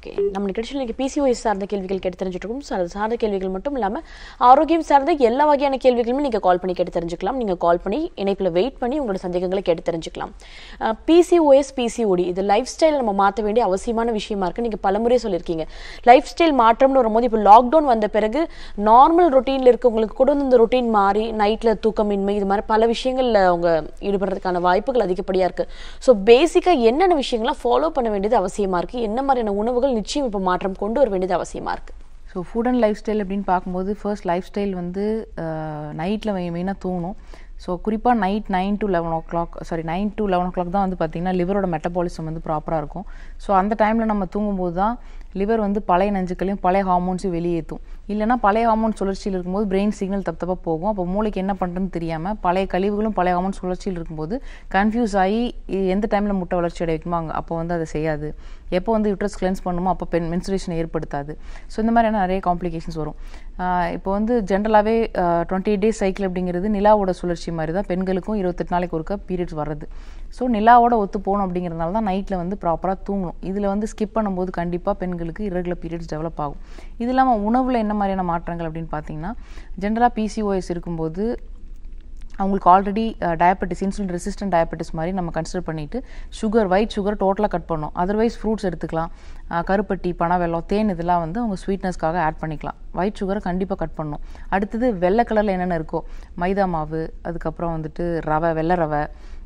ஓகே நம்ம நிகழ்ச்சியில் இன்னைக்கு பிசிஓஎஸ் சார்ந்த கேள்விகள் கேட்டு தெரிஞ்சுட்டு ஸோ அது சார்ந்த கேள்விகள் மட்டும் இல்லாமல் ஆரோக்கியம் சார்ந்த எல்லா வகையான கேள்விகளுமே நீங்கள் கால் பண்ணி கேட்டு தெரிஞ்சுக்கலாம் நீங்கள் கால் பண்ணி இணைப்பில் வெயிட் பண்ணி உங்களோட சந்தேகங்களை கேட்டு தெரிஞ்சுக்கலாம் பிசிஓஎஸ் பிசிஓடி இது லைஃப் ஸ்டைல் நம்ம மாற்ற வேண்டிய அவசியமான விஷயமா இருக்கு நீங்கள் பலமுறை சொல்லியிருக்கீங்க லைஃப் ஸ்டைல் மாற்றம்னு வரும்போது இப்போ லாக்டவுன் வந்த பிறகு நார்மல் ரொட்டீனில் இருக்கவங்களுக்கு கூட வந்து இந்த ரொட்டீன் மாறி நைட்டில் தூக்கமின்மை இது மாதிரி பல விஷயங்களில் அவங்க ஈடுபடுறதுக்கான வாய்ப்புகள் அதிகப்படியாக இருக்கு ஸோ பேசிக்காக என்னென்ன விஷயங்கள்லாம் ஃபாலோ பண்ண வேண்டியது அவசியமா இருக்கு என்ன மாதிரியான உணவுகள் நிச்சயம் இப்போ மாற்றம் கொண்டு வர வேண்டியது அவசியமா இருக்கு so food and lifestyle அப்படின்னு பார்க்கும்போது ஃபர்ஸ்ட் லைஃப் ஸ்டைல் வந்து நைட்டில் மெயினாக தூங்கணும் ஸோ குறிப்பாக night nine to eleven o'clock sorry nine to eleven o'clock தான் வந்து பார்த்திங்கன்னா லிவரோட மெட்டபாலிசம் வந்து ப்ராப்பராக இருக்கும் ஸோ அந்த டைமில் நம்ம தூங்கும்போது தான் லிவர் வந்து பழைய நஞ்சுக்களையும் பழைய ஹார்மோன்ஸையும் வெளியேற்றும் இல்லைனா பழைய ஹார்மோன் சுழற்சியில் இருக்கும்போது பிரெயின் சிக்னல் தப்பு தப்பாக போகும் அப்போ மூளைக்கு என்ன பண்ணுறதுன்னு தெரியாமல் பழைய கழிவுகளும் பழைய ஹார்மோன் சுழற்சியில் இருக்கும்போது கன்ஃபியூஸ் ஆகி இ- எந்த டைமில் முட்டை வளர்ச்சி அடைக்குமோ அங்கே அப்போ வந்து அதை செய்யாது எப்போ வந்து யூட்ரஸ் கிளென்ஸ் பண்ணுமோ அப்போ பெண் மென்சுரேஷன் ஏற்படுத்தாது ஸோ இந்த மாதிரியான நிறைய காம்ப்ளிகேஷன்ஸ் வரும் ஆஹ் இப்போ வந்து ஜென்ரலாகவே டுவெண்ட்டி எயிட் டேஸ் சைக்கிள் அப்படிங்கிறது நிலாவோட சுழற்சி மாதிரி தான் பெண்களுக்கும் இருபத்தெட்டு நாளைக்கு ஒருக்கா பீரியட்ஸ் வர்றது ஸோ நிலாவோட ஒத்து போகணும் அப்படிங்கிறதுனால தான் நைட்டில் வந்து ப்ராப்பராக தூங்கணும் இதில் வந்து ஸ்கிப் பண்ணும்போது கண்டிப்பாக பெண்களுக்கு irregular பீரியட்ஸ் டெவலப் ஆகும் இது இல்லாமல் உணவில் என்ன மாதிரியான மாற்றங்கள் அப்படின்னு பார்த்தீங்கன்னா ஜென்ரலாக பிசிஓஎஸ் இருக்கும்போது அவங்களுக்கு already diabetes insulin resistant diabetes மாதிரி நம்ம கன்சிடர் பண்ணிட்டு சுகர் ஒயிட் சுகர் டோட்டலாக கட் பண்ணோம் அதர்வைஸ் ஃப்ரூட்ஸ் எடுத்துக்கலாம் அஹ், கருப்பட்டி பனவெல்லம் தேன் இதெல்லாம் வந்து அவங்க ஸ்வீட்னஸ்க்காக ஆட் பண்ணிக்கலாம் ஒயிட் சுகரை கண்டிப்பாக கட் பண்ணணும் அடுத்தது வெள்ளை கலரில் என்னென்ன இருக்கோ மைதா மாவு அதுக்கப்புறம் வந்துட்டு ரவை வெள்ளை ரவை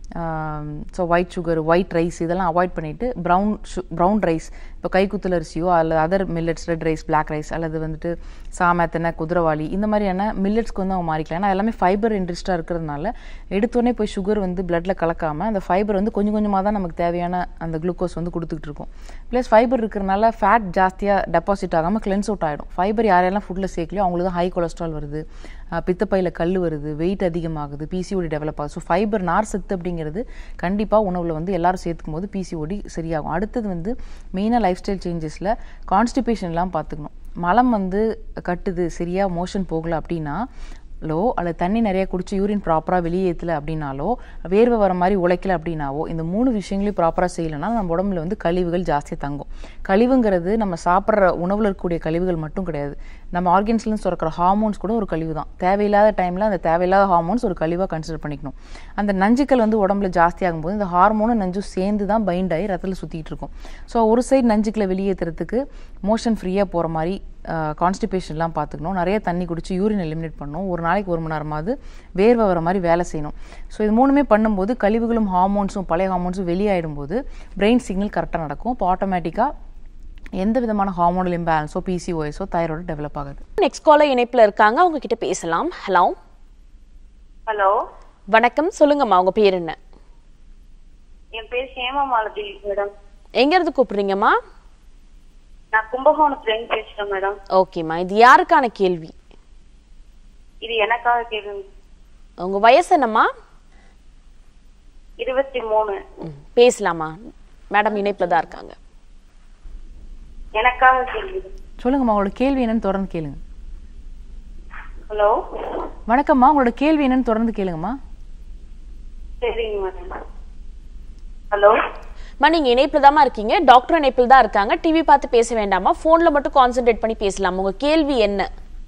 so white sugar white rice இதெல்லாம் அவாய்ட் பண்ணிவிட்டு ப்ரௌன் ஷு ப்ரௌன் ரைஸ் இப்போ கைக்குத்தல் அரிசியோ அல்லது other millets red rice black rice அல்லது வந்துட்டு சாமத்தனை குதிரவாளி இந்த மாதிரியான மில்லட்ஸ்க்கு வந்து அவங்க மாறிக்கலாம் ஏன்னா எல்லாமே ஃபைபர் இன்ட்ரெஸ்ட்டாக இருக்கிறதுனால எடுத்தோடனே போய் சுகர் வந்து பிளட்டில் கலக்காமல் அந்த ஃபைபர் வந்து கொஞ்சம் கொஞ்சமாக தான் நமக்கு தேவையான அந்த குளுக்கோஸ் வந்து கொடுத்துக்கிட்டு இருக்கும் ப்ளஸ் ஃபைபர் இருக்கிறனால ஃபேட் ஜாஸ்தியாக டெபாசிட் ஆகாமல் கிளென்ஸ் அவுட் ஆகிடும் ஃபைபர் யாரெல்லாம் ஃபுட்டில் சேர்க்கலையோ அவங்களுக்கு தான் ஹை கொலஸ்ட்ரால் வருது அஹ் பித்தப்பையில் கல் வருது வெயிட் அதிகமாகுது பிசிஓடி டெவலப் ஆகுது ஸோ ஃபைபர் நார் சத்து அப்படிங்கிறது கண்டிப்பாக உணவில் வந்து எல்லாரும் சேர்த்துக்கும் போது பிசிஓடி சரியாகும் அடுத்தது வந்து மெயினாக லைஃப் ஸ்டைல் சேஞ்சஸில் கான்ஸ்டிபேஷன்லாம் பார்த்துக்கணும் மலம் வந்து கட்டுது சரியாக மோஷன் போகலை அப்படின்னா லோ அல்லது தண்ணி நிறைய குடிச்சு யூரின் ப்ராப்பராக வெளியேற்றல அப்படின்னாலோ வேர்வை வர மாதிரி உழைக்கல அப்படின்னாவோ இந்த மூணு விஷயங்களையும் ப்ராப்பராக செய்யலைன்னா நம்ம உடம்புல வந்து கழிவுகள் ஜாஸ்தியாக தங்கும் கழிவுங்கிறது நம்ம சாப்பிட்ற உணவில் இருக்கக்கூடிய கழிவுகள் மட்டும் கிடையாது நம்ம ஆர்கன்ஸ்லேருந்து சுரக்கிற ஹார்மோன்ஸ் கூட ஒரு கழிவு தான் தேவையில்லாத டைமில் அந்த தேவையில்லாத ஹார்மோன்ஸ் ஒரு கழிவாக கன்சிடர் பண்ணிக்கணும் அந்த நஞ்சுக்கள் வந்து உடம்புல ஜாஸ்தி ஆகும்போது இந்த ஹார்மோனும் நஞ்சும் சேர்ந்து தான் பைண்ட் ஆகி ரத்தத்தில் சுற்றிட்டு இருக்கும் ஸோ ஒரு சைடு நஞ்சுக்களை வெளியேற்றுறதுக்கு மோஷன் ஃப்ரீயாக போகிற மாதிரி கான்ஸ்டிபேஷன்லாம் பார்த்துக்கணும் நிறைய தண்ணி குடிச்சு யூரின் எலிமினேட் பண்ணணும் ஒரு நாளைக்கு ஒரு மணி நேரமாவது வேர்வை வர மாதிரி வேலை செய்யணும் ஸோ இது மூணுமே பண்ணும்போது கழிவுகளும் ஹார்மோன்ஸும் பழைய ஹார்மோன்ஸும் வெளியாயிடும் போது பிரெயின் சிக்னல் கரெக்டாக நடக்கும் இப்போ ஆட்டோமேட்டிக்காக எந்த விதமான ஹார்மோனல் இம்பேலன்ஸோ பிசிஓஎஸோ தைராய்டு டெவலப் ஆகுது நெக்ஸ்ட் காலர் இணைப்புல இருக்காங்க அவங்க கிட்ட பேசலாம் ஹலோ ஹலோ வணக்கம் சொல்லுங்கம்மா உங்க பேர் என்ன என் பேர் சேமமாலதி மேடம் எங்க இருந்து கூப்பிடுறீங்கம்மா நான் கும்பகோணத்துல இருந்து பேசுறேன் மேடம் ஓகேம்மா இது யாருக்கான கேள்வி இது எனக்காக கேளுங்க உங்க வயசு என்னம்மா இருபத்தி மூணு ம், பேசலாமா மேடம் இணைப்புல தான் இருக்காங்க எனக்காக கேள்வி சொல்லுங்கம்மா உங்களோட கேள்வி என்னன்னு தொடர்ந்து கேளுங்க ஹலோ வணக்கம்மா உங்களோட கேள்வி என்னன்னு தொடர்ந்து கேளுங்கம்மா சரிங்க மேடம் ஹலோ அம்மா நீங்க இணைப்புல தாம்மா இருக்கீங்க டாக்டர் இணைப்பில் தான் இருக்காங்க டிவி பார்த்து பேச வேண்டாமா போன்ல மட்டும் கான்சென்ட்ரேட் பண்ணி பேசலாம் உங்க கேள்வி என்ன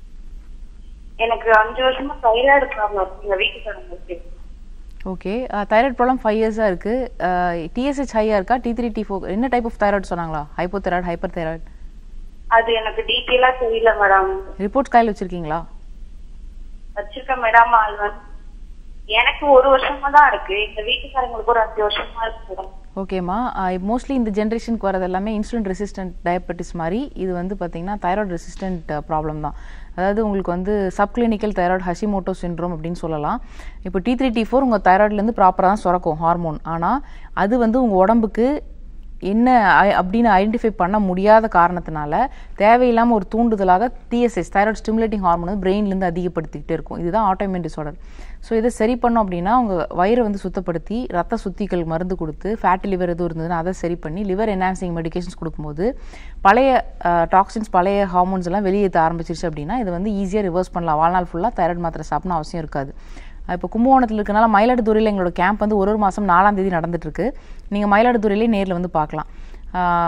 எனக்கு அஞ்சு வருஷமா தைராய்டு ப்ராப்ளம் இருக்கு எங்க வீட்டுக்காரங்க இருக்கு ஓகே தைராய்டு ப்ராப்ளம் ஃபைவ் இயர்ஸாக இருக்குது டிஎஸ்ஹெச் ஹையாக இருக்கா டி த்ரீ டி ஃபோர் என்ன டைப் ஆஃப் தைராய்டு சொன்னாங்களா ஹைப்போ தைராய்டு ஹைப்பர் தைராய்டு அது எனக்கு டீட்டெயிலா தெரியல மேடம் ரிப்போர்ட்ஸ் கையில் வச்சுருக்கீங்களா வச்சிருக்கேன் மேடம் அது வந்து எனக்கு ஒரு வருஷமா தான் இருக்கு எங்க வீட்டுக்காரங்களுக்கு ஒரு அஞ்சு வருஷமா இருக்கு மேடம் ஓகேம்மா மோஸ்ட்லி இந்த ஜென்ரேஷனுக்கு வரது எல்லாமே இன்சுலின் ரெசிஸ்டன்ட் டயபெட்டிஸ் மாதிரி இது வந்து பார்த்தீங்கன்னா தைராய்டு ரெசிஸ்டன்ட் ப்ராப்ளம் தான் அதாவது உங்களுக்கு வந்து சப்கிளினிக்கல் தைராய்டு ஹஷிமோட்டோ சின்ரோம் அப்படின்னு சொல்லலாம் இப்போ டி த்ரீ டி ஃபோர் உங்கள் தைராய்டுலேருந்து ப்ராப்பராக தான் சுரக்கும் ஹார்மோன் ஆனால் அது வந்து உங்கள் உடம்புக்கு என்ன ஐ- அப்படின்னு ஐடென்டிஃபை பண்ண முடியாத காரணத்தினால தேவையில்லாமல் ஒரு தூண்டுதலாக டிஎஸ்எஸ் தைராய்டு ஸ்டிமுலேட்டிங் ஹார்மோன் வந்து பிரெயின்லேருந்து அதிகப்படுத்திக்கிட்டே இருக்கும் இதுதான் ஆட்டோமின் டிசார்டர் ஸோ இதை சரி பண்ணோம் அப்படின்னா உங்கள் வயிறை வந்து சுத்தப்படுத்தி ரத்த சுத்திகள் மருந்து கொடுத்து ஃபேட்டி லிவர் எதுவும் இருந்ததுன்னா அதை சரி பண்ணி லிவர் என்ஹான்சிங் மெடிகேஷன்ஸ் கொடுக்கும்போது பழைய டாக்ஸின்ஸ் பழைய ஹார்மோன்ஸ் எல்லாம் வெளியேற்ற ஆரம்பிச்சிருச்சு அப்படின்னா இதை வந்து ஈஸியாக ரிவர்ஸ் பண்ணலாம் வாழ்நாள் ஃபுல்லாக தைராய்டு மாத்திரை சாப்பிடணும் அவசியம் இருக்காது இப்போ கும்பகோணத்தில் இருக்கனால மயிலாடுதுறையில் எங்களோட கேம்ப் வந்து ஒரு ஒரு மாதம் நாலாம் தேதி நடந்துட்டு இருக்கு நீங்கள் மயிலாடுதுறையிலே நேரில் வந்து பார்க்கலாம்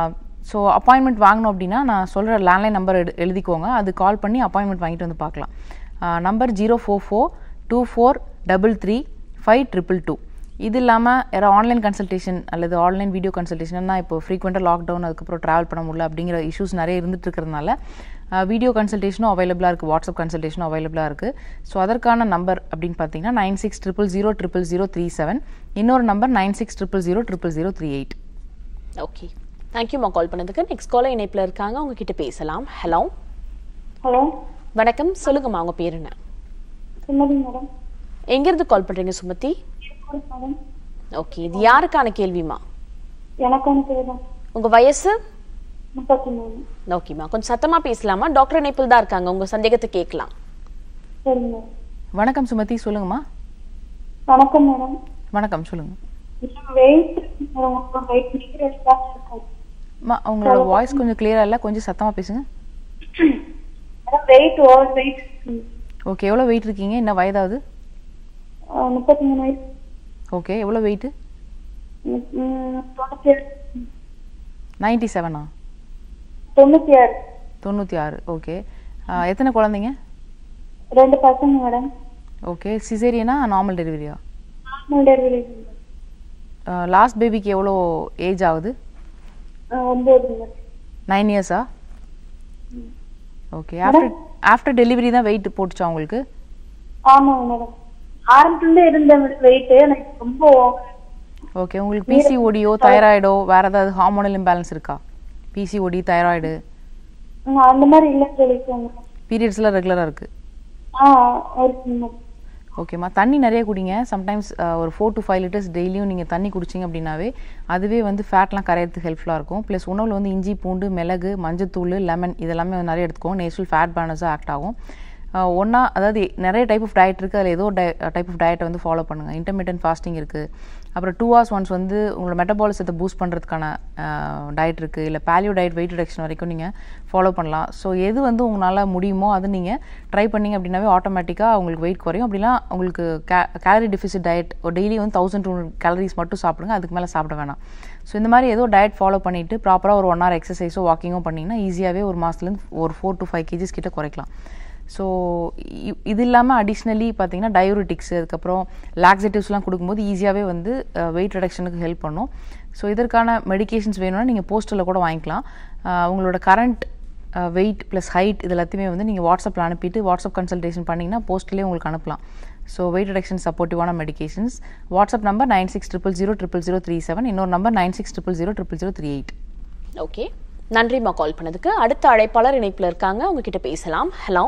ஸோ அப்பாயின்மெண்ட் வாங்கணும் அப்படின்னா நான் சொல்கிற லேண்ட்லைன் நம்பர் எடு எழுதிக்கோங்க அது கால் பண்ணி அப்பாயின்மெண்ட் வாங்கிட்டு வந்து பார்க்கலாம் number zero four four two four double three five triple two இது இல்லாமல் யாராவது ஆன்லைன் கன்சல்டேஷன் அல்லது ஆன்லைன் வீடியோ கன்சல்டேஷன்னா இப்போ ஃப்ரீக்வெண்ட்டாக லாக்டவுன் அதுக்கப்புறம் ட்ராவல் பண்ண முடியல அப்படிங்கிற இஷ்யூஸ் நிறைய இருந்துட்டு இருக்கிறதுனால வீடியோ கன்சல்டேஷனும் அவைலபிளாக இருக்குது வாட்ஸ்அப் கன்சல்டேஷனும் அவைலபிளாக இருக்குது ஸோ அதற்கான நம்பர் அப்படின்னு பார்த்தீங்கன்னா nine six triple zero triple zero three seven இன்னொரு number nine six triple zero triple zero three eight okay தேங்க்யூமா கால் பண்ணதுக்கு நெக்ஸ்ட் காலர் இணைப்பில் இருக்காங்க அவங்க கிட்ட பேசலாம் ஹலோ ஹலோ வணக்கம் சொல்லுங்கம்மா உங்க பேர் என்ன சுமதி மேடம் எங்கிருந்து கால் பண்றீங்க சுமதி மேடம் ஓகே இது யாருக்கான கேள்விமா எனக்கான பேர் தான் உங்க வயசு முப்பத்தி மூணு ஓகேம்மா கொஞ்சம் சத்தமா பேசலாமா டாக்டர் இணைப்பில் தான் இருக்காங்க உங்க சந்தேகத்தை கேட்கலாம் சரிங்க மேடம் வணக்கம் சுமதி சொல்லுங்கம்மா வணக்கம் மேடம் வணக்கம் சொல்லுங்கள் வெயிட் வெயிட் இருக்கும் அம்மா உங்களோட வாய்ஸ் கொஞ்சம் கிளியராக இல்லை கொஞ்சம் சத்தமாக பேசுங்க madam weight over weight okay எவ்வளோ வெயிட் இருக்கீங்க என்ன வயதாகுது முப்பத்தி மூணு வயசு ஓகே எவ்வளோ வெயிட்டு ம், ம், தொண்ணூத்தி ஏழு நைன்டி செவனா தொண்ணூத்தி ஆறு தொண்ணூற்றி ஆறு ஓகே எத்தனை குழந்தைங்க ரெண்டு பசங்க மேடம் ஓகே சிசேரியனா நார்மல் டெலிவரியா நார்மல் டெலிவரி லாஸ்ட் பேபிக்கு எவ்வளோ ஏஜ் ஆகுது ஒன்பது மேடம் நைன் இயர்ஸா ஓகே ஆஃப்டர் ஆஃப்டர் டெலிவரி தான் வெயிட் போட்டுச்சா உங்களுக்கு ஆமாங்க மேடம் ஆரம்பத்துல இருந்த வெயிட் எனக்கு ரொம்ப ஓகே உங்களுக்கு பிசிஓடியோ தைராய்டோ வேறு ஏதாவது ஹார்மோனல் இம்பேலன்ஸ் இருக்கா பிசிஓடி தைராய்டு ம், அந்த மாதிரி இல்லைன்னு சொல்லிருக்காங்க பீரியட்ஸ்லாம் ரெகுலராக இருக்குது ஆ இருக்குங்க மேடம் ஓகேம்மா தண்ணி நிறைய குடிங்க சம்டைம்ஸ் ஒரு ஃபோர் டு ஃபைவ் லிட்டர்ஸ் டெய்லியும் நீங்கள் தண்ணி குடிச்சிங்க அப்படின்னாவே அதுவே வந்து ஃபேட்லாம் கரையிறதுக்கு ஹெல்ப்ஃபுல்லாக இருக்கும் ப்ளஸ் உணவில் வந்து இஞ்சி பூண்டு மிளகு மஞ்சத்தூள் லெமன் இதெல்லாமே வந்து நிறைய எடுத்துக்கோங்க நேச்சுரல் ஃபேட் பேலன்ஸாக ஆக்ட் ஆகும் ஒன்றா அதாவது நிறைய டைப் ஆஃப் டயட் இருக்குது அதில் ஏதோ டைப் ஆஃப் டயட்டை வந்து ஃபாலோ பண்ணுங்கள் இன்டர்மீடியன்ட் ஃபாஸ்டிங் இருக்குது அப்புறம் டூ ஹவர்ஸ் ஒன்ஸ் வந்து உங்களோட மெட்டபாலிசத்தை பூஸ்ட் பண்ணுறதுக்கான டயட் இருக்குது இல்லை பேலியோ டயட் வெயிட் ரிடக்ஷன் வரைக்கும் நீங்கள் ஃபாலோ பண்ணலாம் ஸோ எது வந்து உங்களால் முடியுமோ அது நீங்கள் ட்ரை பண்ணீங்க அப்படின்னாவே ஆட்டோமேட்டிக்காக உங்களுக்கு வெயிட் குறையும் அப்படிலாம் உங்களுக்கு கே கேலரி டெஃபிசிட் டயட் டெய்லி வந்து தௌசண்ட் டூ கேலரிஸ் மட்டும் சாப்பிடுங்க அதுக்கு மேலே சாப்பிட வேணாம் ஸோ இந்த மாதிரி ஏதோ டயட் ஃபாலோ பண்ணிவிட்டு ப்ராப்பராக ஒரு ஒன் ஹவர் எக்ஸசைஸோ வாக்கிங்கோ பண்ணிங்கன்னா ஈஸியாகவே ஒரு மாதத்துலேருந்து ஒரு ஃபோர் டு ஃபைவ் கேஜிஸ் கிட்ட குறைக்கலாம் ஸோ இது இல்லாமல் அடிஷ்னலி பார்த்தீங்கன்னா டயூரிட்டிக்ஸ் அதுக்கப்புறம் லாக்ஸேட்டிவ்ஸ்லாம் கொடுக்கும்போது ஈஸியாகவே வந்து வெயிட் ரிடக்ஷனுக்கு ஹெல்ப் பண்ணும் ஸோ இதற்கான மெடிகேஷன்ஸ் வேணும்னா நீங்கள் போஸ்டரில் கூட வாங்கிக்கலாம் அஹ் உங்களோட கரண்ட் வெயிட் ப்ளஸ் ஹைட் இது எல்லாத்தையுமே வந்து நீங்கள் வாட்ஸ்அப்பில் அனுப்பிட்டு வாட்ஸ்அப் கன்சல்டேஷன் பண்ணிங்கன்னா போஸ்ட்லேயே உங்களுக்கு அனுப்பலாம் ஸோ வெயிட் ரிடக்ஷன் சப்போர்ட்டிவான medications WhatsApp number nine six triple zero triple zero three seven இன்னொரு number nine six triple zero triple zero three eight okay நன்றிம்மா கால் பண்ணதுக்கு அடுத்த அழைப்பாளர் இணைப்பில் இருக்காங்க அவங்க கிட்ட பேசலாம் hello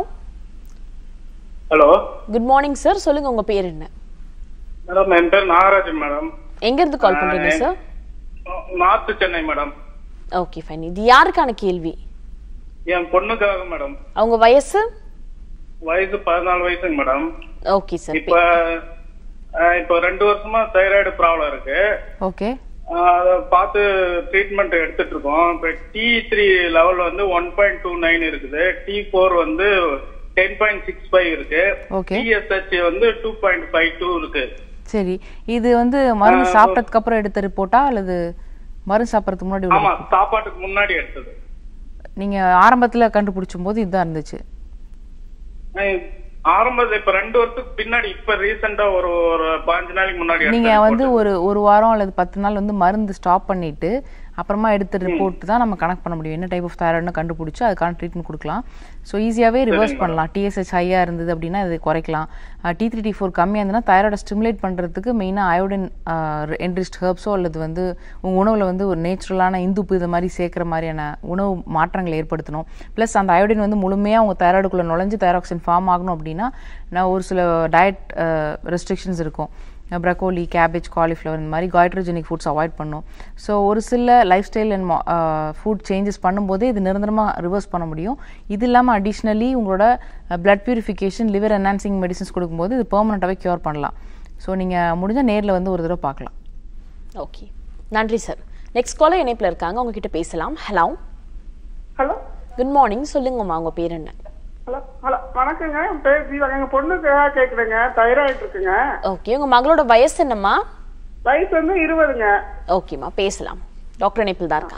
hello good morning sir சொல்லுங்க உங்க பேர் என்ன மேடம் என் பேர் நாகராஜன் மேடம் எங்க இருந்து கால் பண்றீங்க sir north Chennai madam okay fine இது யாருக்கான கேள்வி என் பொண்ணுக்காக மேடம் அவங்க வயசு வயசு பதினாலு வயசுங்க மேடம் ஓகே சார் இப்ப அஹ், இப்ப ரெண்டு வருஷமா தைராய்டு ப்ராப்ளம் இருக்கு ஓகே அஹ், அதை பார்த்து ட்ரீட்மெண்ட் எடுத்துட்டு இருக்கோம் இப்ப டி த்ரீ லெவல் வந்து ஒன் பாயிண்ட் டூ நைன் இருக்குது டி ஃபோர் வந்து டென் பாயிண்ட் சிக்ஸ் ஃபைவ் இருக்கு Okay. டிஎஸ்ஹெச் வந்து டூ பாயிண்ட் ஃபைவ் டூ இருக்கு சரி இது வந்து மருந்து சாப்பிட்டதுக்கு அப்புறம் எடுத்த ரிப்போர்ட்டா அல்லது மருந்து சாப்பிட்றதுக்கு முன்னாடி உள்ள ஆமா சாப்பாட்டுக்கு முன்னாடி எடுத்தது நீங்க ஆரம்பத்துல கண்டுபிடிச்சும் போது இதுதான் இருந்துச்சு அஹ், ஆரம்பத்துல இப்ப ரெண்டு வருஷத்துக்கு பின்னாடி இப்ப ரீசெண்டா ஒரு ஒரு பாஞ்சு நாளைக்கு முன்னாடி நீங்க எடுத்த வந்து ஒரு ஒரு வாரம் அல்லது பத்து நாள் வந்து மருந்து ஸ்டாப் பண்ணிட்டு அப்புறமா எடுத்த ரிப்போர்ட் தான் நம்ம கனெக்ட் பண்ண முடியும் என்ன டைப் ஆஃப் தைராய்டுன்னு கண்டுபிடிச்சு அதுக்கான ட்ரீட்மெண்ட் கொடுக்கலாம் ஸோ ஈஸியாகவே ரிவர்ஸ் பண்ணலாம் டிஎஸ்ஹெச் ஹையாக இருந்தது அப்படின்னா இது குறைக்கலாம் டி த்ரீ டி ஃபோர் கம்மியாக இருந்ததுன்னா தைராய்டை ஸ்டிமுலேட் பண்ணுறதுக்கு மெயினாக அயோடின் என்ரிஸ்ட் ஹெர்ப்ஸோ அல்லது வந்து உங்கள் உணவில் வந்து ஒரு நேச்சுரலான இந்துப்பு இது மாதிரி சேர்க்குற மாதிரியான உணவு மாற்றங்களை ஏற்படுத்தணும் ப்ளஸ் அந்த அயோடின் வந்து முழுமையாக உங்கள் தைராய்டுக்குள்ளே நுழைஞ்சு தைராக்சின் ஃபார்ம் ஆகணும் அப்படின்னா நான் ஒரு சில டயட் ரெஸ்ட்ரிக்ஷன்ஸ் இருக்கும் ப்ரக்கோலி கேபேஜ் காலிஃப்ளவர் இந்த மாதிரி காய்ட்ரோஜெனிக் ஃபுட்ஸ் அவாய்ட் பண்ணும் ஸோ ஒரு சில life style and food changes பண்ணும்போதே இது நிரந்தரமாக ரிவர்ஸ் பண்ண முடியும் இது இல்லாமல் அடிஷ்னலி உங்களோட blood purification liver enhancing medicines கொடுக்கும்போது இது பெர்மனண்ட்டாகவே க்யூர் பண்ணலாம் ஸோ நீங்கள் முடிஞ்சால் நேரில் வந்து ஒரு தடவை பார்க்கலாம் ஓகே நன்றி சார் நெக்ஸ்ட் காலர் இணைப்பில் இருக்காங்க அவங்க கிட்ட பேசலாம் ஹலோ ஹலோ குட் மார்னிங் சொல்லுங்கம்மா உங்க பேர் என்ன ஹலோ ஹலோ வணக்கங்க என் பேர் ஜீவா எங்க பொண்ணுக்காக கேக்குறேங்க தைராய்டு இருக்குங்க ஓகே உங்க மகளோட வயசு என்னம்மா வயசு வந்து இருபதுங்க ஓகேம்மா பேசலாம் டாக்டர் இணைப்பில் தான் இருக்காங்க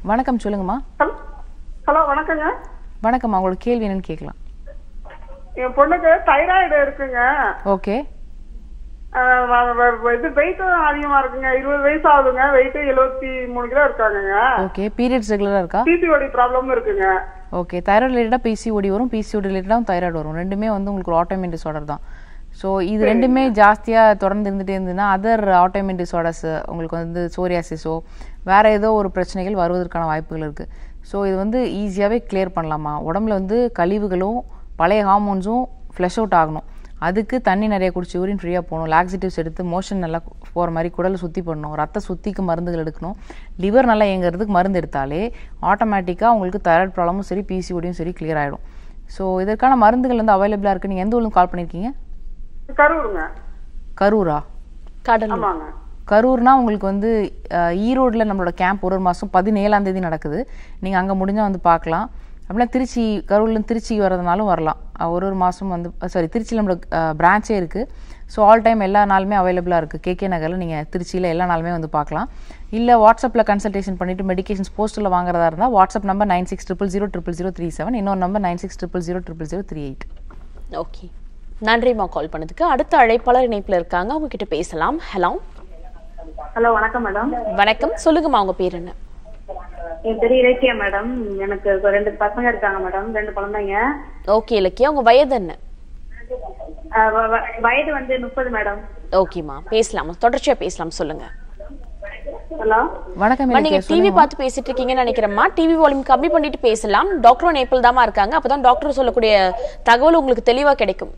வணக்கம் சொல்லுங்கம்மா ஹலோ வணக்கங்க வணக்கம்மா உங்களோட கேள்வி என்னன்னு கேட்கலாம் என் பொண்ணுக்கு தைராய்டு இருக்குங்க ஓகே அஹ் வ- வ- வ- இது வெயிட்டும் அதிகமா இருக்குங்க இருபது வயசு ஆகுதுங்க வெயிட் எழுபத்தி மூணு கிலோ இருக்காங்கங்க ஓகே பீரியட்ஸ் ரெகுலராக இருக்கா பிபிஓடி ப்ராப்ளம் இருக்குங்க ஓகே தைராய்டு ரிலேட்டடாக பிசிஓடி வரும் பிசிஓடி ரிலேட்டடாகவும் தைராய்டு வரும் ரெண்டுமே வந்து உங்களுக்கு ஒரு ஆட்டோமின் டிசார்டர் தான் ஸோ இது ரெண்டுமே ஜாஸ்தியாக தொடர்ந்து இருந்துகிட்டே இருந்ததுன்னா அதர் ஆட்டோமின் டிசார்டர்ஸ் உங்களுக்கு வந்து சோரியாசிஸோ வேற ஏதோ ஒரு பிரச்சனைகள் வருவதற்கான வாய்ப்புகள் இருக்குது ஸோ இது வந்து ஈஸியாகவே கிளியர் பண்ணலாமா உடம்புல வந்து கழிவுகளும் பழைய ஹார்மோன்ஸும் ஃப்ளஷ் அவுட் ஆகணும் அதுக்கு தண்ணி நிறைய குடிச்சு யூரின் ஃப்ரீயாக போகணும் லாக்ஸிட்டிவ்ஸ் எடுத்து மோஷன் நல்லா போகிற மாதிரி குடலை சுத்தி பண்ணணும் ரத்த சுத்திக்கு மருந்துகள் எடுக்கணும் லிவர் நல்லா இயங்குறதுக்கு மருந்து எடுத்தாலே ஆட்டோமேட்டிக்காக உங்களுக்கு தைராய்டு ப்ராப்ளமும் சரி பிசிஓடியும் சரி கிளியர் ஆகிடும் ஸோ இதற்கான மருந்துகள் வந்து அவைலபிளாக இருக்குது நீங்கள் எந்த ஊருக்கு கால் பண்ணியிருக்கீங்க கரூருங்க கரூரா கடலூர் ஆமாங்க கரூர்னா உங்களுக்கு வந்து அஹ், ஈரோட்ல நம்மளோட கேம்ப் ஒரு ஒரு மாதம் பதினேழாம் தேதி நடக்குது நீங்கள் அங்கே முடிஞ்சால் வந்து பார்க்கலாம் அப்படின்னா திருச்சி கரூர்லேருந்து திருச்சி வரதுனாலும் வரலாம் அஹ், ஒரு ஒரு மாதம் வந்து சாரி திருச்சியில் நம்மளோட பிரான்ச்சே இருக்குது ஸோ ஆல் டைம் எல்லா நாளுமே அவைலபிளாக இருக்குது கேகே நகரில் நீங்கள் திருச்சியில் எல்லா நாளுமே வந்து பார்க்கலாம் இல்லை வாட்ஸ்அப்பில் கன்சல்டேஷன் பண்ணிவிட்டு மெடிகேஷன்ஸ் போஸ்ட்டில் வாங்குறதா இருந்தால் WhatsApp number nine six triple zero triple zero three seven இன்னொரு number nine six triple zero triple zero three eight okay நன்றிம்மா கால் பண்ணதுக்கு அடுத்த அழைப்பாளர் இணைப்புல இருக்காங்க அவங்க கிட்ட பேசலாம் ஹலோ ஹலோ வணக்கம் மேடம் வணக்கம் சொல்லுங்கம்மா உங்க பேர் என்ன என் பேர் இலக்கியா மேடம் எனக்கு இப்ப ரெண்டு பசங்க இருக்காங்க மேடம் ரெண்டு குழந்தைங்க ஓகே இலக்கியா உங்க வயது என்ன அஹ் வ- வ- வயது வந்து முப்பது மேடம் ஓகேம்மா பேசலாம் தொடர்ச்சியா பேசலாம் சொல்லுங்க ஹலோ வணக்கம் அம்மா, நீங்க இலக்கியா டிவி சொல்லுங்க பார்த்து பேசிட்டு இருக்கீங்கன்னு நினைக்கிறேம்மா டிவி வால்யூம் கம்மி பண்ணிட்டு பேசலாம் டாக்டரும் நேபிள் தாமா இருக்காங்க அப்பதான் டாக்டர் சொல்லக்கூடிய தகவல் உங்களுக்கு தெளிவா கிடைக்கும்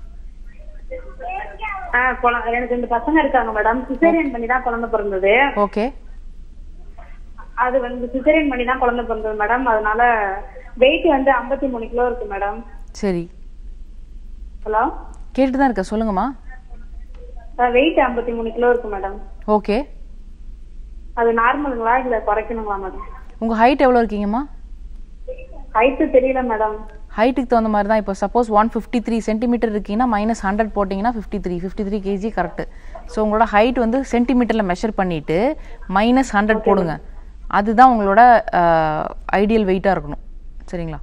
ஆஹ் குழ- எனக்கு ரெண்டு பசங்க இருக்காங்க மேடம் சிசேரியன் பண்ணி தான் குழந்தை பிறந்தது ஓகே அது வந்து சிசேரியன் பண்ணி தான் குழந்தை பிறந்தது மேடம் அதனால வெயிட் வந்து 53 மூணு கிலோ இருக்கு மேடம் சரி ஹலோ கேட்டுட்டு தான் இருக்கேன் சொல்லுங்கம்மா வெயிட் 53 மூணு கிலோ இருக்கு மேடம் ஓகே அது நார்மலுங்களா இல்ல குறைக்கணுங்களா மேடம் உங்கள் ஹைட் எவ்வளோ இருக்கீங்கம்மா ஹைட்டு தெரியல மேடம் ஹைட்டுக்கு தகுந்த மாதிரி தான் இப்போ suppose one fifty three centimetre இருக்கீங்கன்னா மைனஸ் ஹண்ட்ரட் போட்டிங்கன்னா fifty three fifty three KG correct so உங்களோட ஹைட் வந்து சென்டிமீட்டரில் மெஷர் பண்ணிவிட்டு மைனஸ் ஹண்ட்ரட் போடுங்க அதுதான் உங்களோட ஐடியல் வெயிட்டாக இருக்கணும் சரிங்களா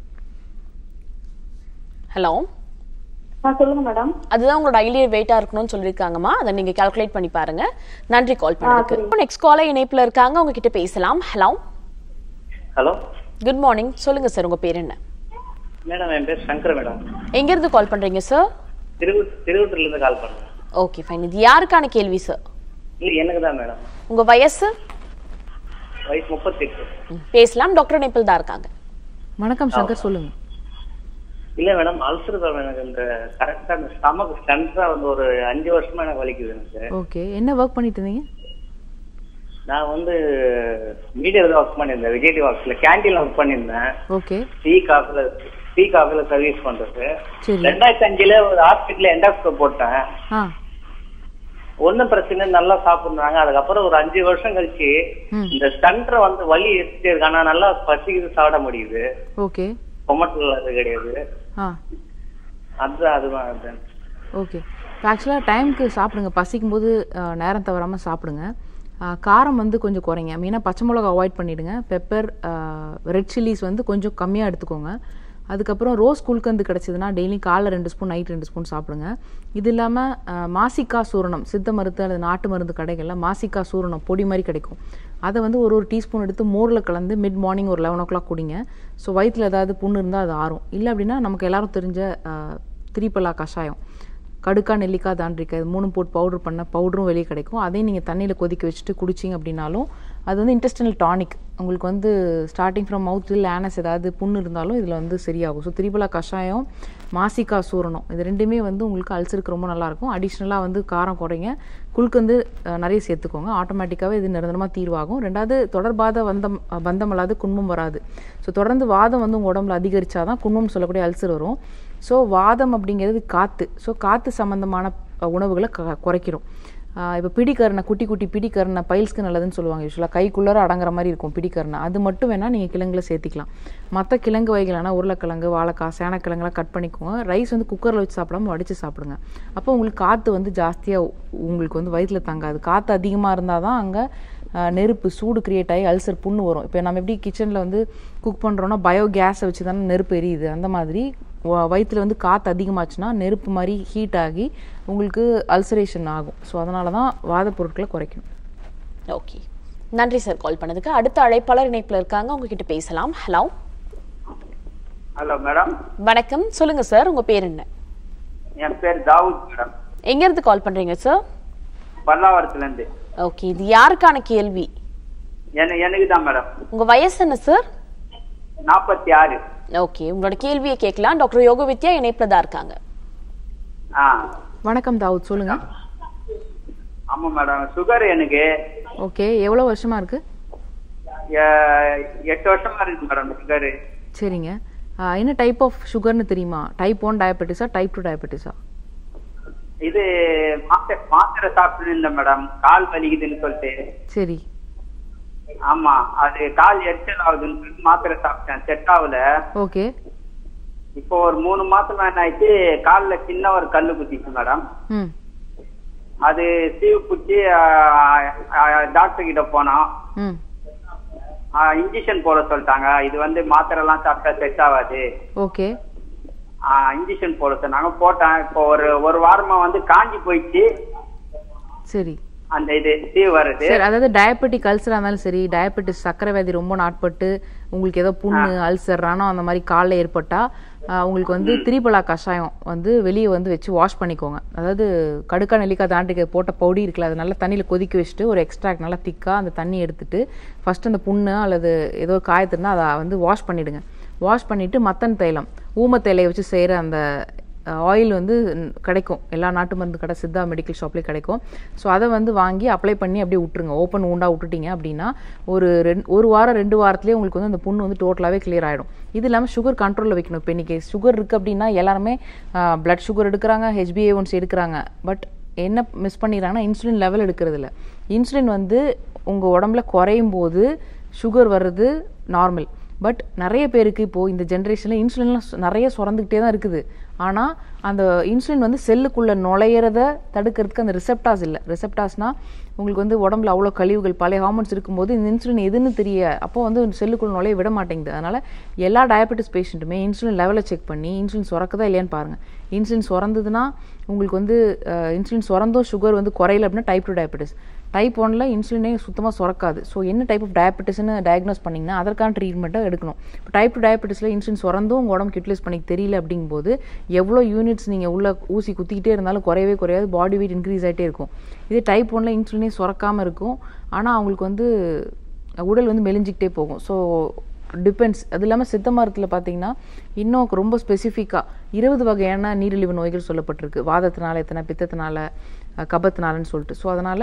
ஹலோ ஆ சொல்லுங்க மேடம் அதுதான் உங்களோட ஐடியல் வெயிட்டா இருக்கணும்னு சொல்லியிருக்காங்கம்மா அதை நீங்க கால்குலேட் பண்ணி பாருங்க நன்றி கால் பண்ணதுக்கு நெக்ஸ்ட் காலர் இணைப்புல இருக்காங்க அவங்க கிட்ட பேசலாம் ஹலோ ஹலோ குட் மார்னிங் சொல்லுங்க சார் உங்க பேர் என்ன மேடம் என் பேர் சங்கர் மேடம் எங்க இருந்து கால் பண்றீங்க சார் திருவூர் திருவூர்ல இருந்து கால் பண்ணேன் ஓகே ஃபைன் இது யாருக்கான கேள்வி சார் இல்ல எனக்கு தான் மேடம் உங்க வயசு வயசு முப்பத்தெட்டு ம், பேசலாம் டாக்டர் நேபிள் தான் இருக்காங்க வணக்கம் சங்கர் சொல்லுங்க இல்ல மேடம் அல்சர் தான் எனக்கு இந்த கரெக்டா இந்த ஸ்டமக் ஸ்டன்ஸா வந்து ஒரு அஞ்சு வருஷமா எனக்கு வலிக்குது எனக்கு ஓகே என்ன ஒர்க் பண்ணிட்டு இருந்தீங்க நான் வந்து மீடியாவில் தான் ஒர்க் பண்ணியிருந்தேன் விஜய் ஒர்க்ஸ்ல கேண்டீன்ல ஒர்க் பண்ணியிருந்தேன் ஓகே டீ காஃபில டீ காஃபில சர்வீஸ் பண்றது சரி ரெண்டாயிரத்தி அஞ்சுல ஒரு ஹாஸ்பிட்டல்ல எண்டாஸ்கோப் போட்டேன் ஆ ஒன்னும் பிரச்சனை இல்லை, நல்லா சாப்பிடுறாங்க அதுக்கப்புறம் ஒரு அஞ்சு வருஷம் கழிச்சு ம். இந்த ஸ்டன்ட்ரை வந்து வலி எடுத்துட்டே இருக்கு ஆனா நல்லா பசிக்குது சாப்பிட முடியுது ஓகே கொமட்டல் அது கிடையாது ஆ அதுதான் அதுதான் அதுதான் ஓகே ஆக்சுவலாக டைமுக்கு சாப்பிடுங்க பசிக்கும் போது அஹ், நேரம் தவறாமல் சாப்பிடுங்க அஹ், காரம் வந்து கொஞ்சம் குறைங்க மெயினாக பச்சை மிளகா அவாய்ட் பண்ணிவிடுங்க பெப்பர் ரெட் சில்லிஸ் வந்து கொஞ்சம் கம்மியாக எடுத்துக்கோங்க அதுக்கப்புறம் ரோஸ் குல்கந்து கிடச்சிதுன்னா டெய்லி காலைல ரெண்டு ஸ்பூன் நைட் ரெண்டு ஸ்பூன் சாப்பிடுங்க இது இல்லாமல் மாசிக்கா சூரணம் சித்த மருந்து அல்லது நாட்டு மருந்து கடைகளில் மாசிக்கா சூரணம் பொடி மாதிரி கிடைக்கும் அதை வந்து ஒரு ஒரு டீஸ்பூன் எடுத்து மோரில் கலந்து மிட் மார்னிங் ஒரு லெவன் ஓ கிளாக் குடிங்க ஸோ வயிற்றில் ஏதாவது புண்ணு இருந்தால் அது ஆறும் இல்லை அப்படின்னா நமக்கு எல்லாரும் தெரிஞ்ச அஹ், திரிபலா கஷாயம் கடுக்கா நெல்லிக்காய் தாண்டிக்காய் இது மூணும் போட்டு பவுடர் பண்ண பவுடரும் வெளியே கிடைக்கும் அதையும் நீங்கள் தண்ணியில் கொதிக்க வச்சுட்டு குடிச்சிங்க அப்படின்னாலும் அது வந்து இன்டெஸ்டினல் டானிக் உங்களுக்கு வந்து ஸ்டார்டிங் ஃப்ரம் மவுத் இல்லை ஆனஸ் ஏதாவது புண்ணு இருந்தாலும் இதில் வந்து சரியாகும் ஸோ திரிபலா கஷாயம் மாசிக்கா சூரணம் இது ரெண்டுமே வந்து உங்களுக்கு அல்சருக்கு ரொம்ப நல்லாயிருக்கும் அடிஷ்னலாக வந்து காரம் குறைங்க குழுக்கந்து அஹ், நிறைய சேர்த்துக்கோங்க ஆட்டோமேட்டிக்காகவே இது நிரந்தரமாக தீர்வாகும் ரெண்டாவது தொடர்பாத வந்தம் அஹ், பந்தம் அல்லாது குன்மம் வராது ஸோ தொடர்ந்து வாதம் வந்து உங்கள் உடம்புல அதிகரிச்சாதான் குன்மம் சொல்லக்கூடிய அல்சர் வரும் ஸோ வாதம் அப்படிங்கிறது காற்று ஸோ காற்று சம்மந்தமான அஹ், உணவுகளை க குறைக்கிறோம் இப்போ பிடிக்கரணை குட்டி குட்டி பிடிக்கரணை பைல்ஸ்க்கு நல்லதுன்னு சொல்லுவாங்க யூஸ்வலாக கைக்குள்ளார அடங்குற மாதிரி இருக்கும் பிடிக்கரணை அது மட்டும் வேணால் நீங்கள் கிழங்குல சேர்த்திக்கலாம் மற்ற கிழங்கு வகைகளான உருளைக்கிழங்கு வாழைக்காய் சேனக்கிழங்குலாம் கட் பண்ணிக்கோங்க ரைஸ் வந்து குக்கரில் வச்சு சாப்பிடாம வடித்து சாப்பிடுங்க அப்போ உங்களுக்கு காற்று வந்து ஜாஸ்தியாக உங்களுக்கு வந்து வயிற்றில் தங்காது காற்று அதிகமாக இருந்தால் தான் அங்கே அஹ், நெருப்பு சூடு கிரியேட் ஆகி அல்சர் புண்ணு வரும் இப்போ நம்ம எப்படி கிச்சனில் வந்து குக் பண்ணுறோன்னா பயோ கேஸை வச்சு தானே நெருப்பு எரியுது அந்த மாதிரி வ- வயித்துல வந்து காற்று அதிகமாச்சுன்னா நெருப்பு மாதிரி ஹீட் ஆகி உங்களுக்கு அல்சரேஷன் ஆகும் ஸோ அதனால தான் வாத பொருட்களை குறைக்கணும் ஓகே நன்றி சார் கால் பண்ணதுக்கு அடுத்த அழைப்பாளர் இணைப்புல இருக்காங்க உங்ககிட்ட பேசலாம் ஹலோ ஹலோ மேடம் வணக்கம் சொல்லுங்க சார் உங்க பேர் என்ன என் பேர் தாவூத் மேடம் எங்க இருந்து கால் பண்றீங்க சார் பல்லாவரத்துல இருந்து ஓகே இது யாருக்கான கேள்வி என்ன எனக்கு தான் மேடம் உங்க வயசு என்ன சார் நாற்பத்தி ஆறு ஓகே உங்களோட கேள்வியை கேட்கலாம் டாக்டர் யோக வித்யா இணைப்புல தான் இருக்காங்க ஆ வணக்கம் தாவூத் சொல்லுங்க ஆமா மேடம் சுகர் எனக்கு ஓகே எவ்வளோ வருஷமா இருக்கு எ- எட்டு வருஷமா இருக்கு மேடம் சுகர் சரிங்க ஆஹ் என்ன டைப் ஆஃப் சுகர்னு தெரியுமா டைப் ஒன் டயபெட்டிஸா டைப் டூ டயபெட்டிஸா இது மாத்திரை மாத்திரை சாப்பிட்டு இருந்தேன் மேடம் கால் வலிக்குதுன்னு சொல்லிட்டு சரி ஆமா அது கால் எரிச்சல் ஆகுதுன்னு சொல்லிட்டு மாத்திரை சாப்பிட்டேன் செட் ஆகல ஓகே இப்போ ஒரு மூணு மாசம் என்ன ஆயிடுச்சு கால்ல சின்ன ஒரு கல்லு குத்திச்சு மேடம் ம் அது சீவு பிடிச்சி டாக்டர் கிட்ட போனோம் ம் இன்ஜெக்ஷன் போட சொல்லிட்டாங்க இது வந்து மாத்திரை எல்லாம் சாப்பிட்டா செட் ஆகாது ஓகே இன்ஜெக்ஷன் போட சொன்னாங்க போட்டேன் இப்போ ஒரு ஒரு வாரமா வந்து காஞ்சி போயிடுச்சு சரி அந்த இது சீவு வருது சரி அதாவது டயபெட்டிக் அல்சரா இருந்தாலும் சரி டயபெட்டிஸ் சக்கரை வியாதி ரொம்ப நாட்பட்டு உங்களுக்கு ஏதோ புண்ணு அல்சர் ரணம் அந்த மாதிரி காலில் ஏற்பட்டா ஆஹ், உங்களுக்கு வந்து திரிபலா கஷாயம் வந்து வெளியே வந்து வச்சு வாஷ் பண்ணிக்கோங்க அதாவது கடுக்கா நெல்லிக்காய் தாண்டிக்க போட்ட பவுடி இருக்குல்ல அது நல்லா தண்ணியில் கொதிக்க வச்சுட்டு ஒரு எக்ஸ்ட்ராக்ட் நல்லா திக்காக அந்த தண்ணி எடுத்துட்டு ஃபர்ஸ்ட் அந்த புண்ணு அல்லது ஏதோ காயத்துனா அதை வந்து வாஷ் பண்ணிடுங்க வாஷ் பண்ணிட்டு மத்தன் தைலம் ஊம தைலையை வச்சு செய்கிற அந்த ஆயில் வந்து ம், கிடைக்கும் எல்லா நாட்டு மருந்து கடை சித்தா மெடிக்கல் ஷாப்லேயும் கிடைக்கும் ஸோ அதை வந்து வாங்கி அப்ளை பண்ணி அப்படியே விட்டுருங்க ஓப்பன் ஊண்டா விட்டுட்டீங்க அப்படின்னா ஒரு ரெண்டு ஒரு வாரம் ரெண்டு வாரத்துலேயே உங்களுக்கு வந்து அந்த புண்ணு வந்து டோட்டலாகவே கிளியர் ஆகிடும் இது இல்லாமல் சுகர் கண்ட்ரோலில் வைக்கணும் இப்போ இன்றைக்கி சுகர் இருக்குது அப்படின்னா எல்லாருமே பிளட் சுகர் எடுக்கிறாங்க ஹெச்பிஏ ஒன்ஸ் எடுக்கிறாங்க பட் என்ன மிஸ் பண்ணிடுறாங்கன்னா இன்சுலின் லெவல் எடுக்கிறது இல்ல இன்சுலின் வந்து உங்கள் உடம்புல குறையும் போது சுகர் வர்றது நார்மல் பட் நிறைய பேருக்கு இப்போது இந்த ஜென்ரேஷனில் இன்சுலின்லாம் சு- நிறைய சுரந்துக்கிட்டே தான் இருக்குது ஆனால் அந்த இன்சுலின் வந்து செல்லுக்குள்ளே நுழையிறத தடுக்கிறதுக்கு அந்த ரிசெப்டாஸ் இல்லை ரிசெப்டாஸ்னா உங்களுக்கு வந்து உடம்புல அவ்வளோ கழிவுகள் பழைய ஹார்மோன்ஸ் இருக்கும்போது இந்த இன்சுலின் எதுன்னு தெரிய அப்போ வந்து செல்லுக்குள்ள நுழைய விட மாட்டேங்குது அதனால் எல்லா டயபெட்டிஸ் பேஷண்ட்டுமே இன்சுலின் லெவலை செக் பண்ணி இன்சுலின் சுரக்குதா இல்லையான்னு பாருங்கள் இன்சுலின் சுரந்ததுன்னா உங்களுக்கு வந்து இன்சுலின் சுரந்தும் சுகர் வந்து குறையல அப்படின்னா டைப் டூ டயபெட்டிஸ் டைப் ஒன்ல இன்சுலினே சுத்தமாக சுரக்காது ஸோ என்ன டைப் ஆஃப் டயபெட்டிஸ்னு டயக்னோஸ் பண்ணிங்கன்னா அதற்கான ட்ரீட்மெண்ட்டை எடுக்கணும் இப்போ டைப் டூ டயபெட்டிஸில் இன்சுலின் சுரந்தும் உங்கள் உடம்புக்கு யூட்டிலைஸ் பண்ணிக்க தெரியல அப்படிங்கும்போது எவ்வளோ யூனிட்ஸ் நீங்கள் உள்ள ஊசி குத்திக்கிட்டே இருந்தாலும் குறையவே குறையாது பாடி வெயிட் இன்க்ரீஸ் ஆகிட்டே இருக்கும் இதே டைப் ஒன்ல இன்சுலினே சுரக்காமல் இருக்கும் ஆனால் அவங்களுக்கு வந்து உடல் வந்து மெலிஞ்சிக்கிட்டே போகும் ஸோ டிபெண்ட்ஸ் அது இல்லாமல் சித்த மருத்துவத்தில் பார்த்தீங்கன்னா இன்னும் ரொம்ப ஸ்பெசிஃபிக்காக இருபது வகையான நீரிழிவு நோய்கள் சொல்லப்பட்டிருக்கு வாதத்தினால எத்தனை பித்தத்தினால அஹ், கபத்தினாலன்னு சொல்லிட்டு ஸோ அதனால்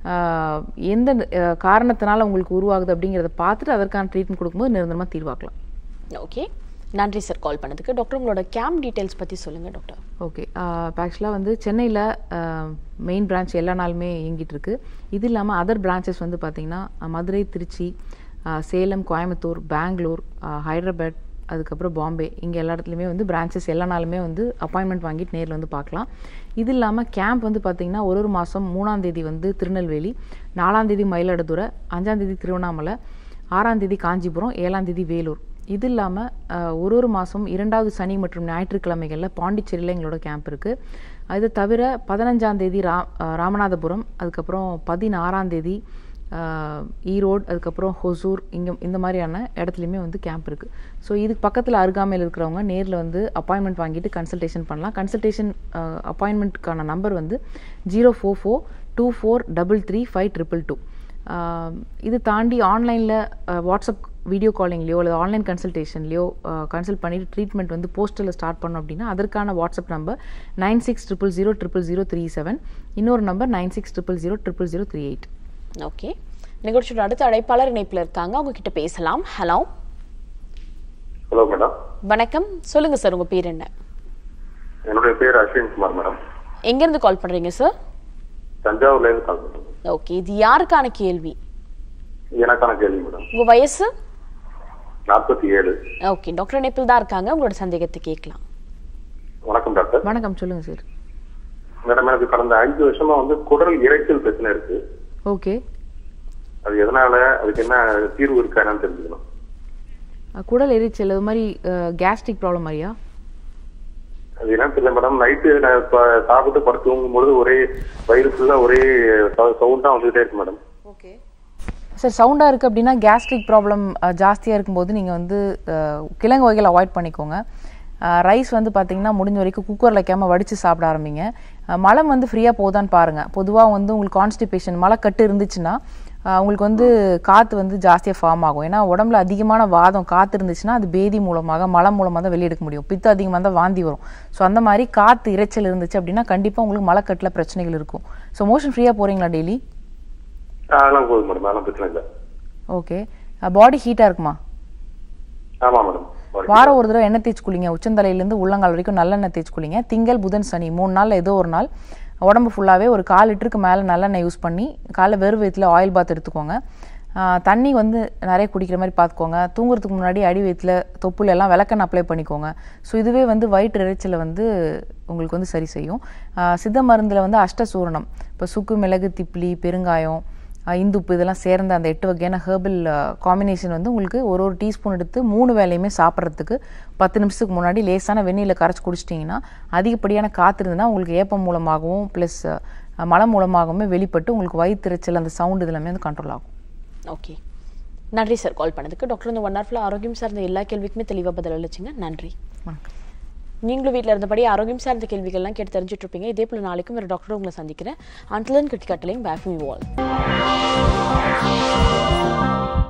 எந்த அஹ், காரணத்தினால உங்களுக்கு உருவாகுது அப்படிங்கிறத பார்த்துட்டு அதற்கான ட்ரீட்மெண்ட் கொடுக்கும்போது நிரந்தரமாக தீர்வாக்கலாம் ஓகே நன்றி சார் கால் பண்ணதுக்கு டாக்டர் உங்களோட கேம்ப் டீடைல்ஸ் பத்தி சொல்லுங்க டாக்டர் ஓகே ஆக்சுவலாக வந்து சென்னையில் மெயின் பிரான்ச் எல்லா நாளுமே இயங்கிட்டு இருக்கு இது இல்லாமல் அதர் பிரான்ச்சஸ் வந்து பார்த்திங்கன்னா மதுரை திருச்சி ஆஹ் சேலம் கோயம்புத்தூர் பெங்களூர் ஆஹ் ஹைதராபாத் அதுக்கப்புறம் பாம்பே இங்கே எல்லா இடத்துலையுமே வந்து பிரான்ச்சஸ் எல்லா நாளுமே வந்து அப்பாயின்மெண்ட் வாங்கிட்டு நேரில் வந்து பார்க்கலாம் இது இல்லாமல் கேம்ப் வந்து பார்த்திங்கன்னா ஒரு ஒரு மாதம் மூணாம் தேதி வந்து திருநெல்வேலி நாலாம் தேதி மயிலாடுதுறை அஞ்சாம் தேதி திருவண்ணாமலை ஆறாம் தேதி காஞ்சிபுரம் ஏழாம் தேதி வேலூர் இது இல்லாமல் ஒரு ஒரு மாதம் இரண்டாவது சனி மற்றும் ஞாயிற்றுக்கிழமைகளில் பாண்டிச்சேரியில் எங்களோட கேம்ப் இருக்குது அது தவிர பதினஞ்சாம் தேதி ரா அஹ் ராமநாதபுரம் அதுக்கப்புறம் பதினாறாம் தேதி அஹ் ஈரோடு அதுக்கப்புறம் ஹொசூர் இங்கே இந்த மாதிரியான இடத்துலையுமே வந்து கேம்ப் இருக்குது ஸோ இதுக்கு பக்கத்தில் அருகாமையில் இருக்கிறவங்க நேரில் வந்து அப்பாயின்மெண்ட் வாங்கிட்டு கன்சல்டேஷன் பண்ணலாம் கன்சல்டேஷன் அப்பாயின்மெண்ட்டுக்கான நம்பர் வந்து zero four four two four double three five triple two இது தாண்டி ஆன்லைனில் வாட்ஸ்அப் வீடியோ காலிங்லேயோ அல்லது ஆன்லைன் கன்சல்டேஷன்லையோ கன்சல்ட் பண்ணிட்டு ட்ரீட்மெண்ட் வந்து போஸ்டரில் ஸ்டார்ட் பண்ணோம் அப்படின்னா அதற்கான WhatsApp number nine six triple zero triple zero three seven இன்னொரு number nine six triple zero triple zero three eight okay நிகழ்ச்சியோட அடுத்த அழைப்பாளர் இணைப்புல இருக்காங்க அவங்க கிட்ட பேசலாம் ஹலோ ஹலோ மேடம் வணக்கம் சொல்லுங்க சார் உங்க பேர் என்ன என்னுடைய பேர் அஸ்வின் குமார் மேடம் எங்க இருந்து கால் பண்றீங்க சார் தஞ்சாவூர்ல இருந்து கால் பண்றேன் ஓகே இது யாருக்கான கேள்வி எனக்கான கேள்வி மேடம் உங்க வயசு நாற்பத்தி ஏழு ஓகே டாக்டர் இணைப்பில் தான் இருக்காங்க உங்களோட சந்தேகத்தை கேட்கலாம் வணக்கம் டாக்டர் வணக்கம் சொல்லுங்கள் சார் மேடம் எனக்கு கடந்த அஞ்சு வருஷமா வந்து குடல் இறைச்சல் பிரச்சனை இருக்கு ஓகே அது எதனால அதுக்கு என்ன தீர்வு இருக்கா என்னன்னு தெரிஞ்சுக்கணும் அஹ் குடல் எரிச்சல் அது மாதிரி கேஸ்ட்ரிக் ப்ராப்ளம் மாதிரியா அது என்னன்னு தெரியல மேடம் நைட்டு நான் இப்ப சாப்பிட்டு படுத்து தூங்கும் பொழுது ஒரே வயிறு ஃபுல்லா ஒரே சவுண்டா வந்துகிட்டே இருக்கு மேடம் சார் சவுண்டாக இருக்குது அப்படின்னா கேஸ்ட்ரிக் ப்ராப்ளம் ஜாஸ்தியாக இருக்கும்போது நீங்கள் வந்து அஹ், கிழங்கு வகைகள் அவாய்ட் பண்ணிக்கோங்க ரைஸ் வந்து பார்த்தீங்கன்னா முடிஞ்ச வரைக்கும் குக்கரில் வைக்காமல் வடித்து சாப்பிட ஆரம்பிங்க அஹ், மலம் வந்து ஃப்ரீயாக போதான்னு பாருங்கள் பொதுவாக வந்து உங்களுக்கு கான்ஸ்டிபேஷன் மலக்கட்டு இருந்துச்சுன்னா அஹ், உங்களுக்கு வந்து காற்று வந்து ஜாஸ்தியாக ஃபார்ம் ஆகும் ஏன்னா உடம்புல அதிகமான வாதம் காற்று இருந்துச்சுன்னா அது பேதி மூலமாக மலம் மூலமாக தான் வெளியெடுக்க முடியும் பித்தம் அதிகமாக தான் வாந்தி வரும் ஸோ அந்த மாதிரி காற்று இரைச்சல் இருந்துச்சு அப்படின்னா கண்டிப்பாக உங்களுக்கு மலக்கட்டில் பிரச்சனைகள் இருக்கும் ஸோ மோஷன் ஃப்ரீயாக போகிறீங்களா டெய்லி அதெல்லாம் போதும் மேடம் அதெல்லாம் பிரச்சனை இல்லை ஓகே பாடி ஹீட்டாக இருக்குமா ஆமா மேடம் வாரம் ஒரு தடவை எண்ணெய் தேய்ச்சி குளிங்க உச்சந்தலையிலேருந்து உள்ளங்கால் வரைக்கும் நல்லெண்ணெய் தேய்ச்சி குளிங்க திங்கள் புதன் சனி மூணு நாள் ஏதோ ஒரு நாள் உடம்பு ஃபுல்லாகவே ஒரு கால் லிட்டருக்கு மேலே நல்லெண்ணெய் யூஸ் பண்ணி காலைல வெறும் வயிற்றுல ஆயில் பாத் எடுத்துக்கோங்க ஆஹ் தண்ணி வந்து நிறைய குடிக்கிற மாதிரி பார்த்துக்கோங்க தூங்குறதுக்கு முன்னாடி அடி வயிற்றுல தொப்புல எல்லாம் விளக்கெண்ணெய் அப்ளை பண்ணிக்கோங்க ஸோ இதுவே வந்து வயிற்று இறைச்சலை வந்து உங்களுக்கு வந்து சரி செய்யும் ஆஹ் சித்த மருந்தில் வந்து அஷ்டசூரணம் இப்போ சுக்கு மிளகு திப்ளி பெருங்காயம் அஹ் இந்துப்பு இதெல்லாம் சேர்ந்த அந்த எட்டு வகையான ஹெர்பல் காம்பினேஷன் வந்து உங்களுக்கு ஒரு ஒரு டீஸ்பூன் எடுத்து மூணு வேலையுமே சாப்பிட்றதுக்கு பத்து நிமிஷத்துக்கு முன்னாடி லேசான வெந்நீரில் கரைச்சி குடிச்சிட்டிங்கன்னா அதிகப்படியான காற்று இருந்ததுன்னா உங்களுக்கு ஏப்பம் மூலமாகவும் ப்ளஸ் மலம் மூலமாகவுமே வெளிப்பட்டு உங்களுக்கு வயிற்றுச்சல் அந்த சவுண்ட் இதெல்லாமே வந்து கண்ட்ரோல் ஆகும் ஓகே நன்றி சார் கால் பண்ணதுக்கு டாக்டர் இந்த ஒன் ஹவர்ல ஆரோக்கியம் சார்ந்த எல்லா கேள்விக்குமே தெளிவாக பதில் அளிச்சிங்க நன்றி வணக்கம் நீங்களும் வீட்டில் இருந்தபடி ஆரோக்கியம் சார்ந்த கேள்விகள்லாம் கேட்டு தெரிஞ்சுட்டு இருப்பீங்க இதே போல நாளைக்கும் ஒரு டாக்டர் உங்களை சந்திக்கிறேன் அன்டிலன் கிரிக்கெட்லையும் பேக் மீ வால்